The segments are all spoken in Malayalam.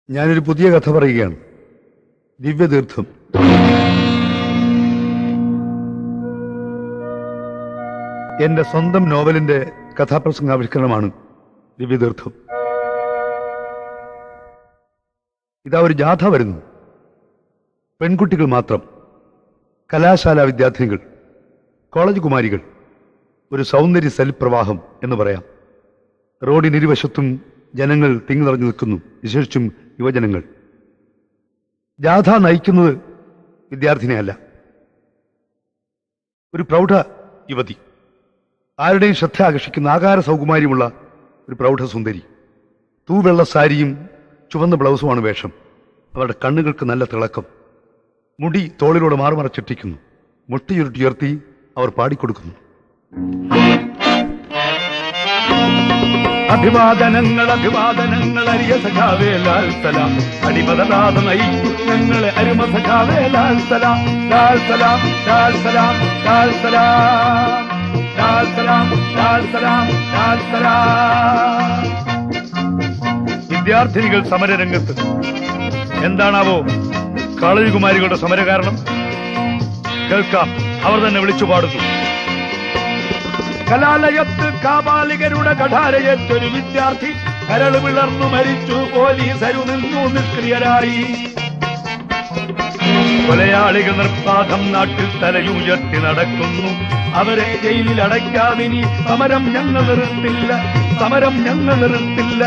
ഞാനൊരു പുതിയ കഥ പറയുകയാണ് ദിവ്യതീർത്ഥം എന്റെ സ്വന്തം നോവലിന്റെ കഥാപ്രസംഗാവിഷ്കരണമാണ് ദിവ്യതീർത്ഥം ഇതാ ഒരു ജാഥ വരുന്നു പെൺകുട്ടികൾ മാത്രം കലാശാല വിദ്യാർത്ഥിനികൾ കോളേജ് കുമാരികൾ ഒരു സൗന്ദര്യ സൽപ്രവാഹം എന്ന് പറയാം റോഡിനിരുവശത്തും ജനങ്ങൾ തിങ്ങി നിറഞ്ഞു നിൽക്കുന്നു വിശേഷിച്ചും യുവജനങ്ങൾ ജാഥ നയിക്കുന്നത് വിദ്യാർത്ഥിനിയല്ല ഒരു പ്രൗഢ യുവതി ആരുടെയും ശ്രദ്ധ ആകർഷിക്കുന്ന ആകാര സൗകുമാര്യമുള്ള ഒരു പ്രൗഢസുന്ദരി തൂവെള്ള സാരിയും ചുവന്ന ബ്ലൗസുമാണ് വേഷം അവരുടെ കണ്ണുകൾക്ക് നല്ല തിളക്കം മുടി തോളിലൂടെ മാറുമറച്ചിട്ടിരിക്കുന്നു മുട്ടിയുരുട്ടിയുയർത്തി അവർ പാടിക്കൊടുക്കുന്നു അഭിവാദനങ്ങൾ അഭിവാദനങ്ങൾ അരിയ സഖാവേ ലാൽ സലാം അടിമതനാഥ നയിക്കും ഞങ്ങളെ അരുമ സഖാവേ ലാൽ സലാം ലാൽ സലാം ലാൽ സലാം ലാൽ സലാം ലാൽ സലാം ലാൽ സലാം ലാൽ സലാം വിദ്യാർത്ഥിനികൾ സമരരംഗത്ത് എന്താണാവോ കോളേജ് കുമാരികളുടെ സമര കാരണം കേൾക്കാം അവർ തന്നെ വിളിച്ചു പാടുന്നു കലാലയത്ത് കാപാലികരുടെ കഠാരയേറ്റൊരു വിദ്യാർത്ഥി കരള് വിളർന്നു മരിച്ചു പോലീസരു നിന്നു നിഷ്ക്രിയരായി കൊലയാളികൾ നിർപ്പാദം നാട്ടിൽ തലയുയർത്തി നടക്കുന്നു അവരെ ജയിലിൽ അടയ്ക്കാമിനി സമരം ഞങ്ങൾ നിർത്തില്ല സമരം ഞങ്ങൾ നിർത്തില്ല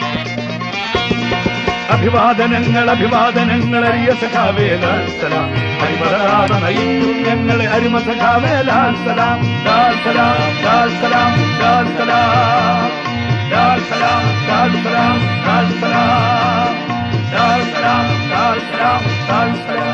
അഭിവാദനങ്ങൾ അഭിവാദനങ്ങൾ അരിയ സഖാവേ ലാൽ സലാം അരിമറാത നയിക്കും ഞങ്ങളെ അരിമ സഖാവേ ലാൽ സലാം ലാൽ സലാം ലാൽ സലാം ലാൽ സലാം ലാൽ സലാം ലാൽ സലാം ലാൽ സലാം ലാൽ സലാം ലാൽ സലാം ലാൽ സലാം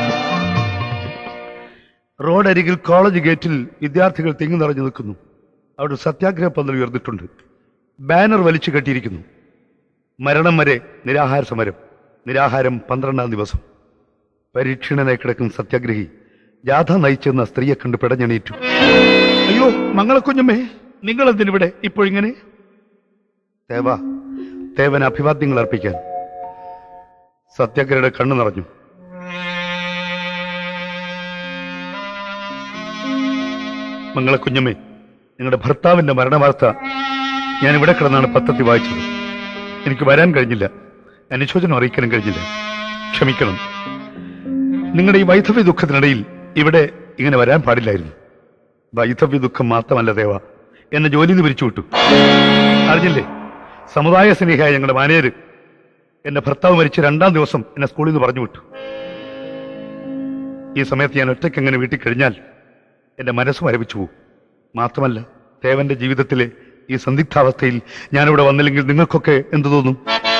റോഡരികിൽ കോളേജ് ഗേറ്റിൽ വിദ്യാർത്ഥികൾ തിങ്ങി നിറഞ്ഞു നിൽക്കുന്നു അവിടെ സത്യാഗ്രഹ പന്തൽ ഉയർന്നിട്ടുണ്ട് ബാനർ വലിച്ചു കെട്ടിയിരിക്കുന്നു മരണം വരെ നിരാഹാര സമരം നിരാഹാരം പന്ത്രണ്ടാം ദിവസം പരീക്ഷണനായി കിടക്കുന്ന സത്യാഗ്രഹി ജാഥ നയിച്ചെന്ന സ്ത്രീയെ കണ്ട് പിടഞ്ഞെണീറ്റു അയ്യോ മംഗളക്കുഞ്ഞമ്മേ നിങ്ങൾ എന്തിനിവിടെ ഇപ്പോഴിങ്ങനെ തേവ തേവൻ അഭിവാദ്യങ്ങൾ അർപ്പിക്കാൻ സത്യാഗ്രഹയുടെ കണ്ണു നിറഞ്ഞു മംഗളക്കുഞ്ഞമ്മേ നിങ്ങളുടെ ഭർത്താവിന്റെ മരണവാർത്ത ഞാൻ ഇവിടെ കിടന്നാണ് പത്രത്തിൽ വായിച്ചത് എനിക്ക് വരാൻ കഴിഞ്ഞില്ല അനുശോചനം അറിയിക്കാനും കഴിഞ്ഞില്ല ക്ഷമിക്കണം നിങ്ങളുടെ ഈ വൈധവ്യ ദുഃഖത്തിനിടയിൽ ഇവിടെ ഇങ്ങനെ വരാൻ പാടില്ലായിരുന്നു വൈധവ്യ ദുഃഖം മാത്രമല്ല ദേവ എന്നെ ജോലിയിൽ നിന്ന് പിരിച്ചുവിട്ടു അറിഞ്ഞില്ലേ സമുദായ സ്നേഹിയായ ഞങ്ങളുടെ മാനേജർ എന്റെ ഭർത്താവ് മരിച്ച രണ്ടാം ദിവസം എന്നെ സ്കൂളിൽ നിന്ന് പറഞ്ഞു വിട്ടു ഈ സമയത്ത് ഞാൻ ഒറ്റയ്ക്ക് എങ്ങനെ വീട്ടിൽ കഴിഞ്ഞാൽ എന്റെ മനസ്സ് മരവിച്ചു പോകും മാത്രമല്ല ദേവന്റെ ജീവിതത്തിലെ ഈ സന്ദിഗ്ധാവസ്ഥയിൽ ഞാനിവിടെ വന്നില്ലെങ്കിൽ നിങ്ങൾക്കൊക്കെ എന്തു തോന്നും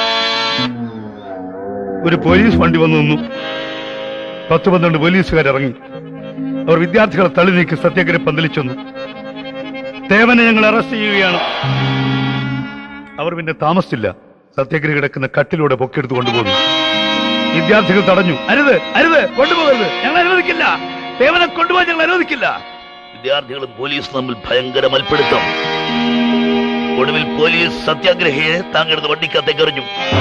ഒരു പോലീസ് വണ്ടി വന്നു നിന്നു പത്ത് പന്ത്രണ്ട് പോലീസുകാർ ഇറങ്ങി അവർ വിദ്യാർത്ഥികളെ തള്ളി നീക്കി സത്യാഗ്രഹം പന്തലിച്ചെന്നു ദേവനെ ഞങ്ങൾ അറസ്റ്റ് ചെയ്യുകയാണ് അവർ പിന്നെ താമസിച്ചില്ല സത്യാഗ്രഹി കിടക്കുന്ന കട്ടിലൂടെ പൊക്കിയെടുത്ത് കൊണ്ടുപോകുന്നു വിദ്യാർത്ഥികൾ തടഞ്ഞു അരുത് അരുത് കൊണ്ടുപോകരുത് ഞങ്ങൾ അനുവദിക്കില്ല ദേവനെ കൊണ്ടുപോകാൻ ഞങ്ങൾ അനുവദിക്കില്ല വിദ്യാർത്ഥികളും പോലീസ് തമ്മിൽ ഭയങ്കര മൽപ്പിടുത്തം ഒടുവിൽ പോലീസ് സത്യാഗ്രഹിയെ താങ്കളുടെ വണ്ടിക്കകത്തേക്ക് എറിഞ്ഞു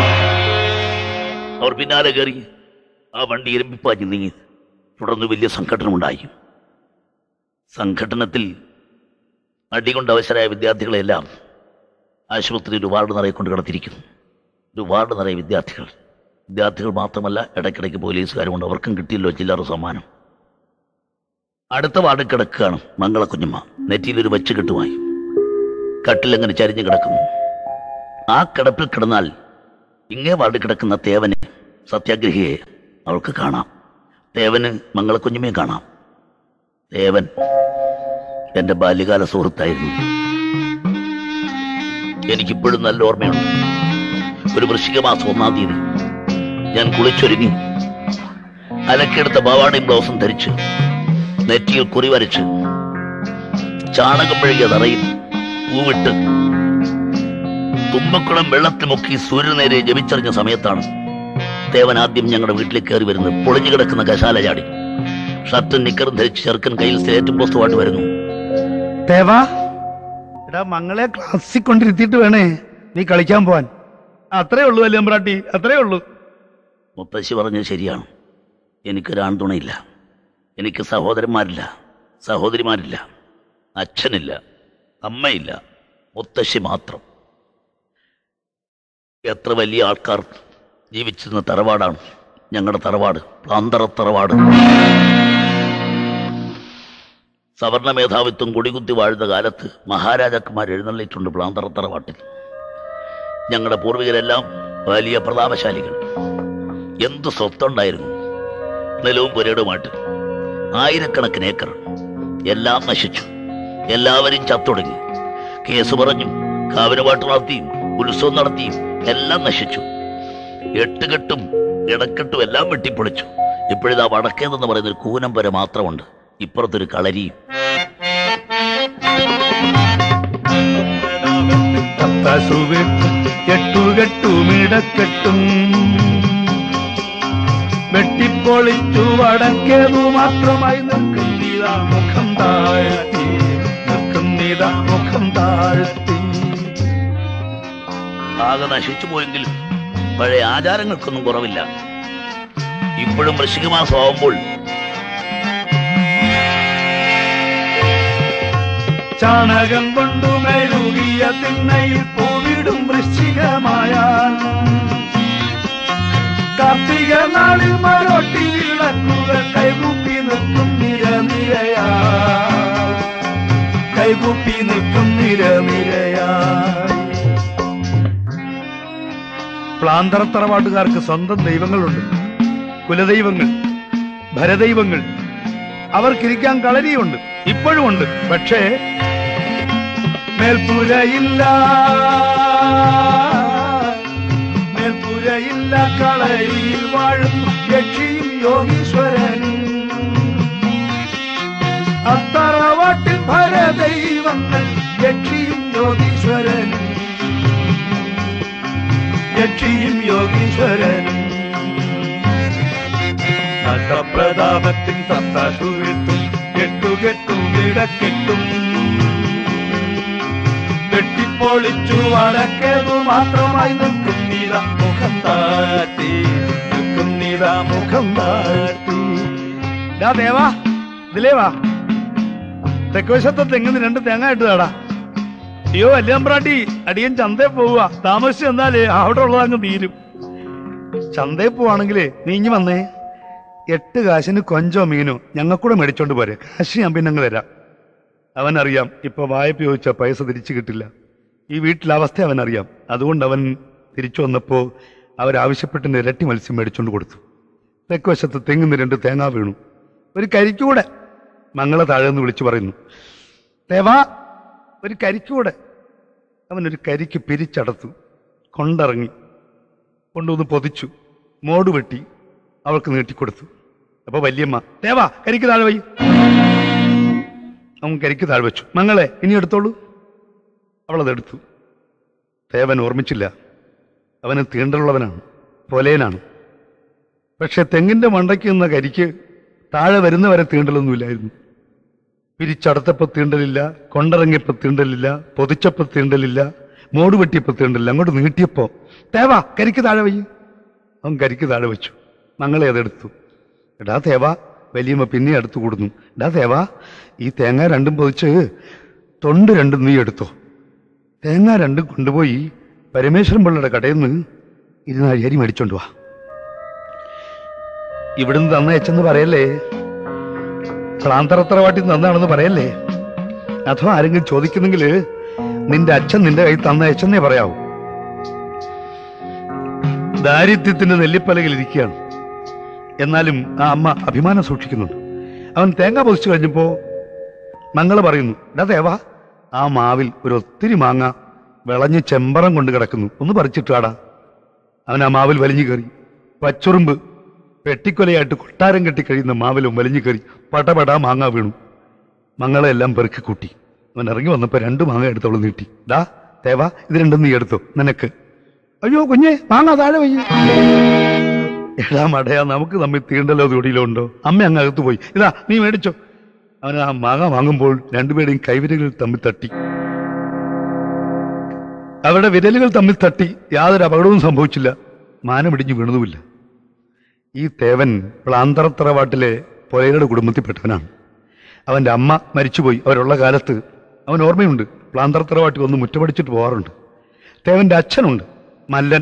അവർ പിന്നാലെ കയറി ആ വണ്ടി എരുമ്പിപ്പാഞ്ഞു നീങ്ങി തുടർന്ന് വലിയ സംഘടനമുണ്ടായി സംഘടനത്തിൽ അടികൊണ്ട് അവശരായ വിദ്യാർത്ഥികളെല്ലാം ആശുപത്രിയിൽ ഒരു വാർഡ് നിറയെ കൊണ്ട് കിടത്തിയിരിക്കുന്നു ഒരു വാർഡ് നിറയെ വിദ്യാർത്ഥികൾ വിദ്യാർത്ഥികൾ മാത്രമല്ല ഇടയ്ക്കിടയ്ക്ക് പോലീസുകാരുമുണ്ട് അവർക്കും കിട്ടിയല്ലോ ചില്ലറ സമ്മാനം അടുത്ത വാർഡിൽ കിടക്കുകയാണ് മംഗളക്കുഞ്ഞമ്മ നെറ്റിയിലൊരു വച്ച് കെട്ടുമായി കട്ടിലങ്ങനെ ചരിഞ്ഞു കിടക്കുന്നു ആ കിടപ്പിൽ കിടന്നാൽ ഇങ്ങേ വാർഡിൽ കിടക്കുന്ന തേവനെ സത്യാഗ്രഹിയെ അവൾക്ക് കാണാം തേവന് മംഗളക്കുഞ്ഞമ്മയെ കാണാം തേവൻ എന്റെ ബാല്യകാല സുഹൃത്തായിരുന്നു എനിക്കിപ്പോഴും നല്ല ഓർമ്മയുണ്ട് ഒരു വൃശ്ചിക മാസം ഒന്നാം തീയതി ഞാൻ കുളിച്ചൊരുങ്ങി അലക്കെടുത്ത പാവാടയും ബ്ലൗസും ധരിച്ച് നെറ്റിയിൽ കുറി വരച്ച് ചാണകം മെഴുകിയ തറയിൽ പൂവിട്ട് തുമ്പക്കുളം വെള്ളത്തിൽ മുക്കി സൂര്യനേരെ ജപിച്ചറിഞ്ഞ സമയത്താണ് ദേവൻ ആദ്യം ഞങ്ങളുടെ വീട്ടിലേക്ക് കയറി വരുന്നത് പൊളിഞ്ഞു കിടക്കുന്ന കശാല ചാടി ഷർട്ടും നിക്കറും ധരിച്ച് ചെറുക്കൻ കയ്യിൽ സ്ലേറ്റും പുസ്തകമായിട്ട് വരുന്നു തേവാ എടാ മങ്ങളെ ക്ലാസ്സിൽ കൊണ്ടിരുത്തിയിട്ട് വേണേ നീ കളിക്കാൻ പോവാൻ അത്രേ ഉള്ളൂ അല്ലേ അമ്പ്രാട്ടി അത്രേ ഉള്ളൂ മുത്തശ്ശി പറഞ്ഞത് ശരിയാണ് എനിക്കൊരാൺ തുണയില്ല എനിക്ക് സഹോദരന്മാരില്ല സഹോദരിമാരില്ല അച്ഛനില്ല അമ്മയില്ല മുത്തശ്ശി മാത്രം എത്ര വലിയ ആൾക്കാർ ജീവിച്ചിരുന്ന തറവാടാണ് ഞങ്ങളുടെ തറവാട് പ്രാന്തറ തറവാട് സവർണ മേധാവിത്വം കൊടികുത്തി വാഴുന്ന കാലത്ത് മഹാരാജാക്കന്മാർ എഴുന്നള്ളിയിട്ടുണ്ട് പ്ലാന്തറ തറവാട്ടിൽ ഞങ്ങളുടെ പൂർവികരെല്ലാം വലിയ പ്രതാപശാലികൾ എന്ത് സ്വത്തുണ്ടായിരുന്നു നിലവും പുരയിടുമായിട്ട് ആയിരക്കണക്കിന് ഏക്കർ എല്ലാം നശിച്ചു എല്ലാവരും ചത്തൊടുങ്ങി കേസ് പറഞ്ഞു കാവിനപാട്ട് നടത്തിയും ഉത്സവം നടത്തിയും എല്ലാം നശിച്ചു എട്ടുകെട്ടും ഇടക്കെട്ടും എല്ലാം വെട്ടിപ്പൊളിച്ചു ഇപ്പോഴിതാ വടക്കേതെന്ന് പറയുന്ന ഒരു കൂനമ്പര മാത്രമുണ്ട് ഇപ്പുറത്തൊരു കളരിയും തത്താസുവെട്ടും എട്ടുകെട്ടും ഇടക്കെട്ടും വെട്ടിപ്പൊളിച്ചു വടക്കേതു മാത്രമായി നിൽക്കുന്നിതാ മുഖം താഴ്ത്തി നിൽക്കുന്നിതാ മുഖം താഴ്ത്തി ആകെ നശിച്ചു പോയെങ്കിലും പഴയ ആചാരങ്ങൾക്കൊന്നും കുറവില്ല ഇപ്പോഴും വൃശ്ചികമാസം ആവുമ്പോൾ ചാണകം കൊണ്ടു മെഴുകിയ തിണ്ണയിൽ പൂവിടും വൃശ്ചികമായാൽ കാർത്തിക നാളിൽ മരോട്ടി വിളക്കുകൾ കൈകൂപ്പി നിൽക്കും നിരനിരയാ കൈകൂപ്പി നിൽക്കും നിരനിരയാ പ്ലാന്തറ തറവാട്ടുകാർക്ക് സ്വന്തം ദൈവങ്ങളുണ്ട് കുലദൈവങ്ങൾ ഭരദൈവങ്ങൾ അവർക്കിരിക്കാൻ കളരിയുണ്ട് ഇപ്പോഴും ഉണ്ട് പക്ഷേ മേൽപ്പുരയില്ല മേൽപ്പുരയില്ല കളരിയിൽ വാഴും യക്ഷിയും യോഗീശ്വരനും അത്തറവാട്ടിൽ ഭരദൈവങ്ങൾ യക്ഷിയും യോഗീശ്വരനും യക്ഷിയും യോഗീശ്വരനും നട്ടപ്രതാപത്തിൻ തത്താശുവിട്ടും കെട്ടുകെട്ടും ഇടക്കെട്ടും വെട്ടിപ്പൊളിച്ചു വടക്കേതു മാത്രമായി നിൽക്കുന്നിത മുഖം താഴ്ത്തി നിൽക്കുന്നിത മുഖം താഴ്ത്തി ഡാ ദേവാ ഇതിലേ വാ തെക്കുവശത്തെ തെങ്ങിന് രണ്ട് തേങ്ങ ഇട്ട് തടാ അയ്യോ അല്ലിയമ്പ്രാട്ടി അടിയൻ ചന്തയിൽ പോവുക താമസിച്ച് എന്നാലേ അവിടെ ഉള്ളതങ്ങ് തീരും ചന്തയിൽ പോവാണെങ്കിലേ നീ ഇഞ്ഞി വന്നേ എട്ട് കാശിന് കൊഞ്ചോ മീനോ ഞങ്ങൾക്കൂടെ മേടിച്ചോണ്ട് പോരെ കാശ് ഞാൻ പിന്നെ അങ്ങ് തരാം അവനറിയാം ഇപ്പൊ വായ്പ ചോദിച്ച പൈസ തിരിച്ചു കിട്ടില്ല ഈ വീട്ടിലെ അവസ്ഥ അവനറിയാം അതുകൊണ്ട് അവൻ തിരിച്ചു വന്നപ്പോ അവരാവശ്യപ്പെട്ടിന് ഇരട്ടി മത്സ്യം മേടിച്ചോണ്ട് കൊടുത്തു തെക്കുവശത്ത് തെങ്ങുന്ന രണ്ട് തേങ്ങ വീണു ഒരു കരിക്കൂടെ മങ്ങളെ താഴെ നിന്ന് വിളിച്ചു പറയുന്നു ദേവാ ഒരു കരിക്കൂടെ അവനൊരു കരിക്ക് പിരിച്ചടത്തു കൊണ്ടിറങ്ങി കൊണ്ടുവന്ന് പൊതിച്ചു മോട് വെട്ടി അവൾക്ക് നീട്ടിക്കൊടുത്തു അപ്പൊ വല്യമ്മ ദേവാ കരിക്ക് താഴെ വൈ അവൻ കരിക്ക് താഴെ വെച്ചു മങ്ങളെ ഇനി എടുത്തോളൂ അവളതെടുത്തു ദേവൻ ഓർമ്മിച്ചില്ല അവന് തീണ്ടലുള്ളവനാണ് പൊലേനാണ് പക്ഷെ തെങ്ങിന്റെ മണ്ടയ്ക്ക് നിന്ന കരിക്ക് താഴെ വരുന്നവരെ തീണ്ടലൊന്നുമില്ലായിരുന്നു പിരിച്ചടത്തപ്പോ തീണ്ടലില്ല കൊണ്ടിറങ്ങിയപ്പോ തീണ്ടലില്ല പൊതിച്ചപ്പോ തീണ്ടലില്ല മോട് വെട്ടിയപ്പോ തീണ്ടലില്ല അങ്ങോട്ട് നീട്ടിയപ്പോ തേവാ കരിക്ക് താഴെ വയ്യ അവൻ കരിക്ക് താഴെ വെച്ചു മങ്ങളെ അതെടുത്തു എടാ തേവാ വലിയമ്മ പിന്നെ അടുത്ത് കൂടുന്നു എടാ തേവാ ഈ തേങ്ങ രണ്ടും പൊതിച്ച് തൊണ്ട് രണ്ടും നീ എടുത്തോ തേങ്ങ രണ്ടും കൊണ്ടുപോയി പരമേശ്വരൻ പിള്ളയുടെ കടയിൽ നിന്ന് ഇരുന്ന് അരി മേടിച്ചോണ്ട് വാ ഇവിടുന്ന് തന്നയച്ചെന്ന് പറയല്ലേ പ്രാന്തറത്തറവാട്ടിൽ തന്നാണെന്ന് പറയല്ലേ അഥവാ ആരെങ്കിലും ചോദിക്കുന്നെങ്കിൽ നിന്റെ അച്ഛൻ നിന്റെ കൈ തന്നയച്ചെന്നേ പറയാവൂ ദാരിദ്ര്യത്തിന്റെ നെല്ലിപ്പലകിൽ ഇരിക്കുകയാണ് എന്നാലും ആ അമ്മ അഭിമാനം സൂക്ഷിക്കുന്നുണ്ട് അവൻ തേങ്ങ പൊതിച്ചു കഴിഞ്ഞപ്പോ മങ്ങള് പറയുന്നു എടാ ദേവാ ആ മാവിൽ ഒരു ഒത്തിരി മാങ്ങ വിളഞ്ഞ് ചെമ്പറം കൊണ്ട് കിടക്കുന്നു ഒന്ന് പറിച്ചിട്ടാടാ അവൻ ആ മാവിൽ വലിഞ്ഞു കയറി പച്ചുറുമ്പ് വെട്ടിക്കൊലയായിട്ട് കൊട്ടാരം കെട്ടി കഴിയുന്ന മാവിലും വലിഞ്ഞു കയറി പടപടാ മാങ്ങ വീണു മങ്ങളെ എല്ലാം പെറുക്കി കൂട്ടി അവൻ ഇറങ്ങി വന്നപ്പോ രണ്ട് മാങ്ങ എടുത്തോളം നീട്ടി ഡാ തേവാ ഇത് രണ്ടും നീ എടുത്തോ നിനക്ക് അയ്യോ കുഞ്ഞെ മാങ്ങ താഴെ വയ്യ എടാ മടയാ നമുക്ക് തമ്മിൽ തീണ്ടലോ തൊടിയിലോ ഉണ്ടോ അമ്മ അങ്ങ് അകത്ത് പോയി ഇതാ നീ മേടിച്ചോ അവൻ ആ മാങ്ങ വാങ്ങുമ്പോൾ രണ്ടുപേരുടെയും കൈവിരലുകൾ തമ്മിൽ തട്ടി അവരുടെ വിരലുകൾ തമ്മിൽ തട്ടി യാതൊരു അപകടവും സംഭവിച്ചില്ല മാനമിടിഞ്ഞു വീണതുമില്ല ഈ തേവൻ പ്ലാന്തറത്തറവാട്ടിലെ പൊലയുടെ കുടുംബത്തിൽപ്പെട്ടവനാണ് അവന്റെ അമ്മ മരിച്ചുപോയി അവരുള്ള കാലത്ത് അവൻ ഓർമ്മയുണ്ട് പ്ലാന്തറത്തറവാട്ടിൽ വന്ന് മുറ്റമടിച്ചിട്ട് പോകാറുണ്ട് തേവന്റെ അച്ഛനുണ്ട് മല്ലൻ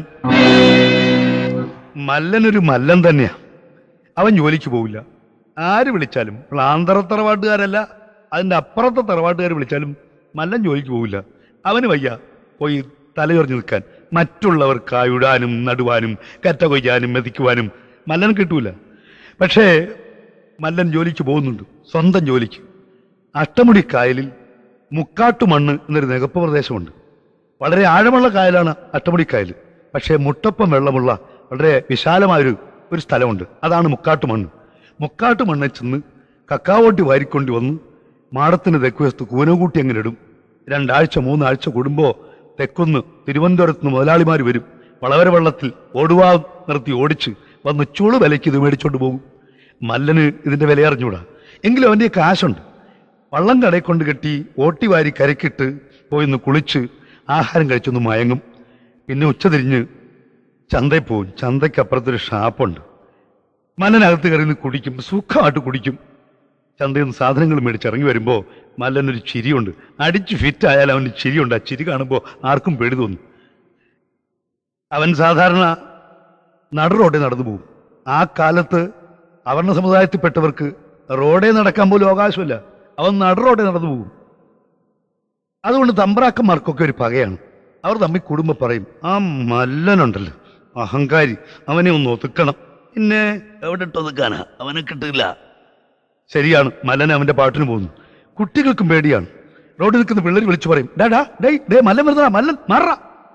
മല്ലനൊരു മല്ലൻ തന്നെയാ അവൻ ജോലിക്ക് പോവില്ല ആര് വിളിച്ചാലും പ്ലാന്തറ തറവാട്ടുകാരല്ല അതിന്റെ അപ്പുറത്തെ തറവാട്ടുകാർ വിളിച്ചാലും മല്ലൻ ജോലിക്ക് പോവില്ല അവന് വയ്യ പോയി തലയുറഞ്ഞു നിൽക്കാൻ മറ്റുള്ളവർ കായുടാനും നടുവാനും കറ്റ കൊയ്യാനും മെതിക്കുവാനും മല്ലൻ കിട്ടൂല പക്ഷേ മല്ലൻ ജോലിക്ക് പോകുന്നുണ്ട് സ്വന്തം ജോലിക്ക് അഷ്ടമുടി കായലിൽ മുക്കാട്ടുമണ്ണ് എന്നൊരു നികപ്പ് പ്രദേശമുണ്ട് വളരെ ആഴമുള്ള കായലാണ് അട്ടമുടി കായൽ പക്ഷേ മുട്ടപ്പം വെള്ളമുള്ള വളരെ വിശാലമായൊരു ഒരു സ്ഥലമുണ്ട് അതാണ് മുക്കാട്ടുമണ്ണ് മുക്കാട്ടുമണ്ണിൽ ചെന്ന് കക്കാവോട്ടി വാരിക്കൊണ്ട് വന്ന് മാടത്തിന് തെക്കുവശത്ത് കൂനകൂട്ടി അങ്ങനെ ഇടും രണ്ടാഴ്ച മൂന്നാഴ്ച കൂടുമ്പോൾ തെക്കുന്ന് തിരുവനന്തപുരത്ത് നിന്ന് മുതലാളിമാർ വരും വളവര വെള്ളത്തിൽ ഓടുവാ നിർത്തി ഓടിച്ച് വന്ന് ചുളു വിലയ്ക്ക് ഇത് മേടിച്ചോണ്ട് പോകും മല്ലന് ഇതിന്റെ വില അറിഞ്ഞൂടാ എങ്കിലും അവന്റെ കാശുണ്ട് വള്ളം കടയിൽ കൊണ്ട് കെട്ടി ഓട്ടി വാരി കരക്കിട്ട് പോയിന്ന് കുളിച്ച് ആഹാരം കഴിച്ചൊന്ന് മയങ്ങും പിന്നെ ഉച്ചതിരിഞ്ഞ് ചന്തയിൽ പോവും ചന്തയ്ക്ക് അപ്പുറത്തൊരു ഷാപ്പുണ്ട് മല്ലനകത്ത് കയറി നിന്ന് കുടിക്കും സുഖമായിട്ട് കുടിക്കും ചന്തയിൽ നിന്ന് സാധനങ്ങൾ മേടിച്ച് ഇറങ്ങി വരുമ്പോൾ മല്ലനൊരു ചിരിയുണ്ട് അടിച്ച് ഫിറ്റ് ആയാൽ അവന് ചിരിയുണ്ട് ആ ചിരി കാണുമ്പോൾ ആർക്കും പേടി തോന്നും അവൻ സാധാരണ നടു റോഡിൽ നടന്നു പോകും ആ കാലത്ത് അവർണ സമുദായത്തിൽപ്പെട്ടവർക്ക് റോഡേ നടക്കാൻ പോലും അവകാശമില്ല അവൻ നടു റോഡിൽ നടന്നു പോകും അതുകൊണ്ട് തമ്പ്രാക്കന്മാർക്കൊക്കെ ഒരു പകയാണ് അവർ തമ്മിൽ കുടുംബം പറയും ആ മല്ലനുണ്ടല്ലോ അഹങ്കാരി അവനെ ഒന്ന് ഒതുക്കണം പിന്നെ എവിടെ ഇട്ട് ഒതുക്കാനാ അവനെ കിട്ടില്ല ശരിയാണ് മല്ലൻ അവന്റെ പാട്ടിന് പോകുന്നു കുട്ടികൾക്കും പേടിയാണ് റോഡിൽ നിൽക്കുന്ന പിള്ളേർ വിളിച്ചു പറയും ഡാ ഡാ ഡേ ഡേ മല്ലൻ വരുന്നതാ മല്ലൻ മാറ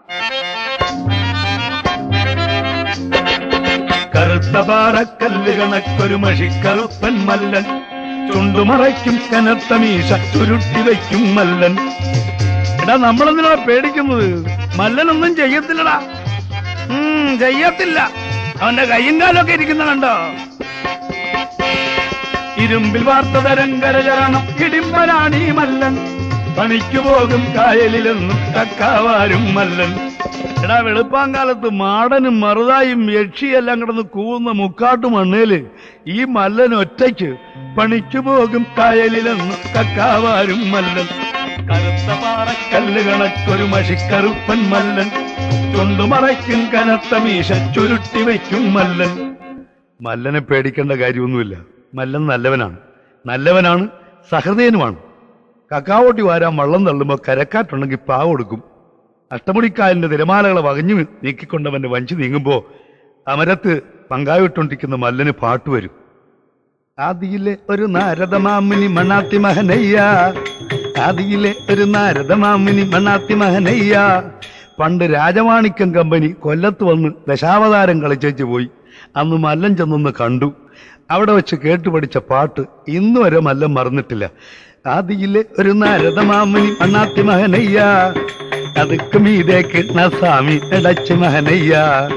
കറുത്ത പാറക്കല്ല് കണക്കൊരു മഷിക്കറുപ്പൻ മല്ലൻ ചുണ്ടുമറയ്ക്കും കനത്ത മീശ ചുരുട്ടി വയ്ക്കും മല്ലൻ എടാ നമ്മളെന്തിനാ പേടിക്കുന്നത് മല്ലനൊന്നും ചെയ്യത്തില്ലടാ ഉം, ചെയ്യത്തില്ല അവന്റെ കയ്യും കാലൊക്കെ ഇരിക്കുന്ന കണ്ടോ ഇരുമ്പിൽ വാർത്ത തരങ്കരചരണം ഇടിമ്പനാണ് ഈ മല്ലൻ പണിക്കു പോകും കായലിലെന്നും കക്കാവാരും മല്ലൻ എടാ വെളുപ്പാങ്കാലത്ത് മാടനും മറുതായും യക്ഷിയെല്ലാം കിടന്ന് കൂവുന്ന മുക്കാട്ടു മണ്ണേല് ഈ മല്ലൻ ഒറ്റയ്ക്ക് പണിക്കു പോകും കായലിലെന്നും കക്കാവാരും മല്ലൻ കറുത്ത പാറക്കല്ല് കണക്കൊരു മഷിക്കറുപ്പൻ മല്ലൻ ചുണ്ടുമറയ്ക്കും കനത്ത മീശ ചുരുട്ടി വയ്ക്കും മല്ലൻ മല്ലനെ പേടിക്കേണ്ട കാര്യമൊന്നുമില്ല മല്ലൻ നല്ലവനാണ് നല്ലവനാണ് സഹൃദയനുമാണ് കക്കാവോട്ടി വാരാൻ വള്ളം തള്ളുമ്പോൾ കരക്കാറ്റുണ്ടെങ്കിൽ പാവ കൊടുക്കും അഷ്ടമുടിക്കായലിന്റെ തിരമാലകളെ വകഞ്ഞു നീക്കിക്കൊണ്ടവന്റെ വഞ്ചി നീങ്ങുമ്പോ അമരത്ത് പങ്കാവിട്ടോണ്ടിരിക്കുന്ന മല്ലന് പാട്ട് വരും ആദിയിലെ ഒരു നാരദമാമിനി മണ്ണാത്തി മഹനയ്യ ആദിയിലെ ഒരു നാരദമാമിനി മണ്ണാത്തി മഹനയ്യ പണ്ട് രാജമാണിക്യം കമ്പനി കൊല്ലത്ത് വന്ന് ദശാവതാരം കളിച്ചേച്ച് പോയി അന്ന് മല്ലൻ ചെന്നൊന്ന് കണ്ടു അവിടെ വെച്ച് കേട്ടു പഠിച്ച പാട്ട് ഇന്ന് വരെ മല്ലൻ മറന്നിട്ടില്ല ആദിയിലെ ഒരു നാരദമാമിനി മണ്ണാത്തി മഹനയ്യ അതുക്ക് മീതെ കൃഷ്ണസ്വാമി എടച്ച് മഹനയ്യ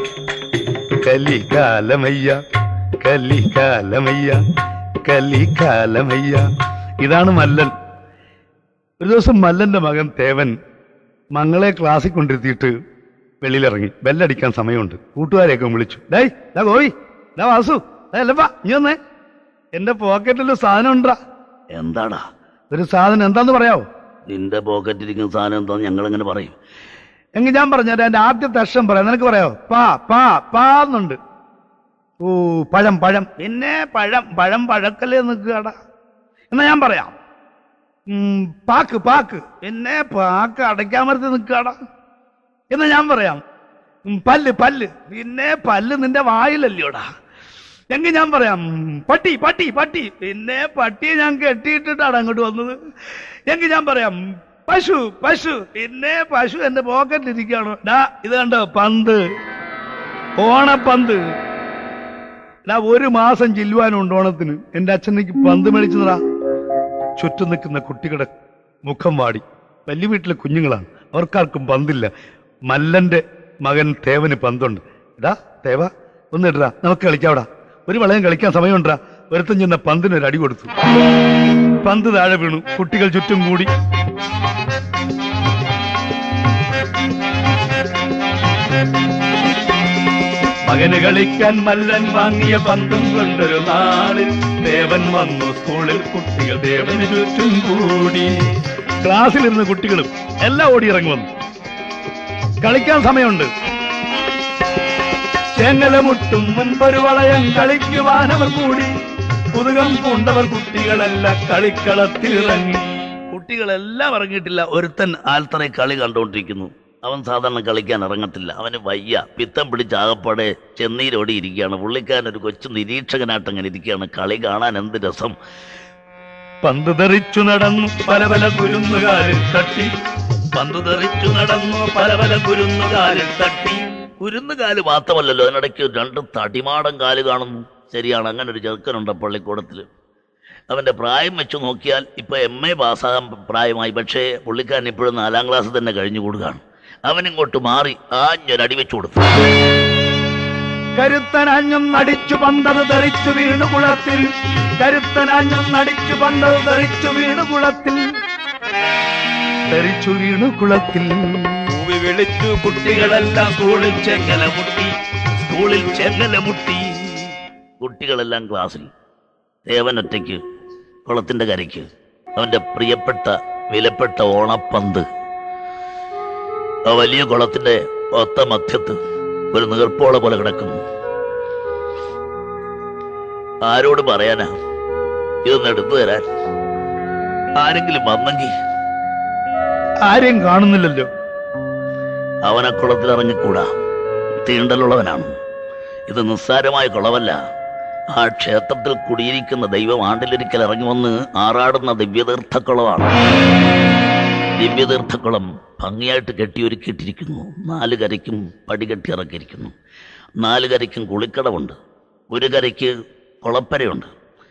കലികാലമയ്യ കലികാലമയ്യ കലികാലമയ്യ ഇതാണ് മല്ലൻ ഒരു ദിവസം മല്ലന്റെ മകൻ തേവൻ മങ്ങളെ ക്ലാസ്സിൽ കൊണ്ടിരുത്തിയിട്ട് വെളിയിലിറങ്ങി ബെല്ലടിക്കാൻ സമയമുണ്ട് കൂട്ടുകാരെയൊക്കെ വിളിച്ചു ഡേയ് ഡാ ഗോവി ഡാ വാസു ഡാ അല്ലപ്പാ നീ വന്നേ എന്റെ പോക്കറ്റിൽ സാധനം ഉണ്ടാ എന്താടാ ഒരു സാധനം എന്താന്ന് പറയാവോ നിന്റെ പോക്കറ്റിരിക്കുന്ന സാധനം എന്താന്ന് ഞങ്ങൾ എങ്ങനെ പറയും എങ്കിൽ ഞാൻ പറഞ്ഞുതരാം എന്റെ ആദ്യത്തെ അക്ഷരം പറയാം നിനക്ക് പറയാവോ പാ പാ പാന്നുണ്ട് ഓ പഴം പഴം പിന്നെ പഴം പഴം പഴക്കല്ലേ നിൽക്കുകടാ എന്നാ ഞാൻ പറയാം ഉം, പാക്ക് പാക്ക് പിന്നെ പാക്ക് അടയ്ക്കാൻ മരത്ത് നിൽക്കുകടാ എന്നാ ഞാൻ പറയാം ഉം, പല്ല് പല്ല് പിന്നെ പല്ല് നിന്റെ വായിലല്ലോടാ എങ്കിൽ ഞാൻ പറയാം ഉം, പട്ടി പട്ടി പട്ടി പിന്നെ പട്ടിയെ ഞാൻ കെട്ടിയിട്ടിട്ടാണ് അങ്ങോട്ട് വന്നത് എങ്കിൽ ഞാൻ പറയാം പശു പശു പിന്നെ പശു എന്റെ പോക്കറ്റിൽ ഇരിക്കുകയാണോ ഡാ ഇത് കണ്ടോ പന്ത് ഓണപ്പന്ത് ഡാ ഒരു മാസം ചില്ലുവാനുണ്ട് ഓണത്തിന് എന്റെ അച്ഛനേക്ക് പന്ത് മേടിച്ചതാ ചുറ്റും നിൽക്കുന്ന കുട്ടികളുടെ മുഖം വാടി വലിയ വീട്ടിലെ കുഞ്ഞുങ്ങളാണ് അവർക്കാർക്കും പന്തില്ല മല്ലന്റെ മകൻ തേവന് പന്തുണ്ട് ഇടാ തേവ ഒന്ന് ഇടാ നമുക്ക് കളിക്കാവിടാ ഒരു വളയം കളിക്കാൻ സമയമുണ്ടാ ഒരുത്തൻ ചെന്ന പന്തിന് ഒരു അടി കൊടുത്തു പന്ത് താഴെ വീണു കുട്ടികൾ ചുറ്റും കൂടി മകന് കളിക്കാൻ മല്ലൻ വാങ്ങിയ പന്തും കൊണ്ടൊരു നാളിൽ ദേവൻ വന്നു സ്കൂളിൽ കുട്ടികൾ ദേവന് ചുറ്റും കൂടി ക്ലാസ്സിലിരുന്ന കുട്ടികളും എല്ലാം ഓടിയിറങ്ങി വന്നു കളിക്കാൻ സമയമുണ്ട് ചെങ്ങലമുട്ടും മുൻപൊരു വളയം കളിക്കുവാനവർ കൂടി പുതുകം പൂണ്ടവർ കുട്ടികളെല്ലാം കളിക്കളത്തിലിറങ്ങി കുട്ടികളെല്ലാം ഇറങ്ങിയിട്ടില്ല ഒരുത്തൻ ആൽത്തറ കളി കണ്ടുകൊണ്ടിരിക്കുന്നു അവൻ സാധാരണ കളിക്കാൻ ഇറങ്ങത്തില്ല അവന് വയ്യ പിത്തം പിടിച്ച് ആകപ്പാടെ ചെന്നീരോടി ഇരിക്കുകയാണ് പുള്ളിക്കാരൻ ഒരു കൊച്ചു നിരീക്ഷകനായിട്ട് അങ്ങനെ ഇരിക്കുകയാണ് കളി കാണാൻ എന്ത് രസം പന്ത് തെറിച്ചു നടന്നു പല പല കുരുന്നുകാരിൽ തട്ടി പന്ത് തെറിച്ചു നടന്നു പല പല കുരുന്നുകാലിൽ തട്ടി കുരുന്നുകാല് മാത്രമല്ലല്ലോ അതിനിടയ്ക്ക് രണ്ട് തടിമാടൻ കാല് കാണുന്നു ശരിയാണ് അങ്ങനെ ഒരു ചെറുക്കനുണ്ട് പള്ളിക്കൂടത്തിൽ അവന്റെ പ്രായം വെച്ച് നോക്കിയാൽ ഇപ്പൊ എം എ പാസ്സാകാൻ പ്രായമായി പക്ഷേ പുള്ളിക്കാരൻ ഇപ്പോഴും നാലാം ക്ലാസ് തന്നെ കഴിഞ്ഞുകൂടുകയാണ് അവനിങ്ങോട്ട് മാറി ആഞ്ഞൊരടി വെച്ചു കൊടുത്തു കരുത്തനാഞ്ഞും നടിച്ചു പന്തത് തെറിച്ചു വീണു കുളത്തിൽ കരുത്തനാഞ്ഞും നടിച്ചു പന്തത് തെറിച്ചു വീണു കുളത്തിൽ തെറിച്ചു വീണു കുളത്തിൽ കൂവി വിളിച്ചു കുട്ടികളെല്ലാം സ്കൂളിൽ ചെങ്ങല മുട്ടി സ്കൂളിൽ ചെങ്ങല മുട്ടി കുട്ടികളെല്ലാം ക്ലാസ്സിൽ ദേവൻ ഒറ്റയ്ക്ക് കുളത്തിന്റെ കരയ്ക്ക് അവന്റെ പ്രിയപ്പെട്ട വിലപ്പെട്ട ഓണപ്പന്ത് ആ വലിയ കുളത്തിന്റെ ഒത്ത മധ്യത്ത് ഒരു നീർപ്പോള പോലെ കിടക്കുന്നു ആരോട് പറയാനാ ഇതൊന്ന് എടുത്തു തരാൻ ആരെങ്കിലും വന്നെങ്കിൽ ആരെയും കാണുന്നില്ലല്ലോ അവൻ ആ കുളത്തിൽ ഇറങ്ങിക്കൂടാ തീണ്ടലുള്ളവനാണ് ഇത് നിസ്സാരമായ കുളമല്ല ആ ക്ഷേത്രത്തിൽ കുടിയിരിക്കുന്ന ദൈവം ആണ്ടിലൊരിക്കൽ ഇറങ്ങി വന്ന് ആറാടുന്ന ദിവ്യതീർത്ഥക്കുളമാണ് ദിവ്യതീർത്ഥക്കുളം ഭംഗിയായിട്ട് കെട്ടിയൊരുക്കിയിട്ടിരിക്കുന്നു നാല് കരയ്ക്കും പടികെട്ടി ഇറക്കിയിരിക്കുന്നു നാല് കരയ്ക്കും കുളിക്കടവുണ്ട് ഒരു കരയ്ക്ക് കുളപ്പരയുണ്ട്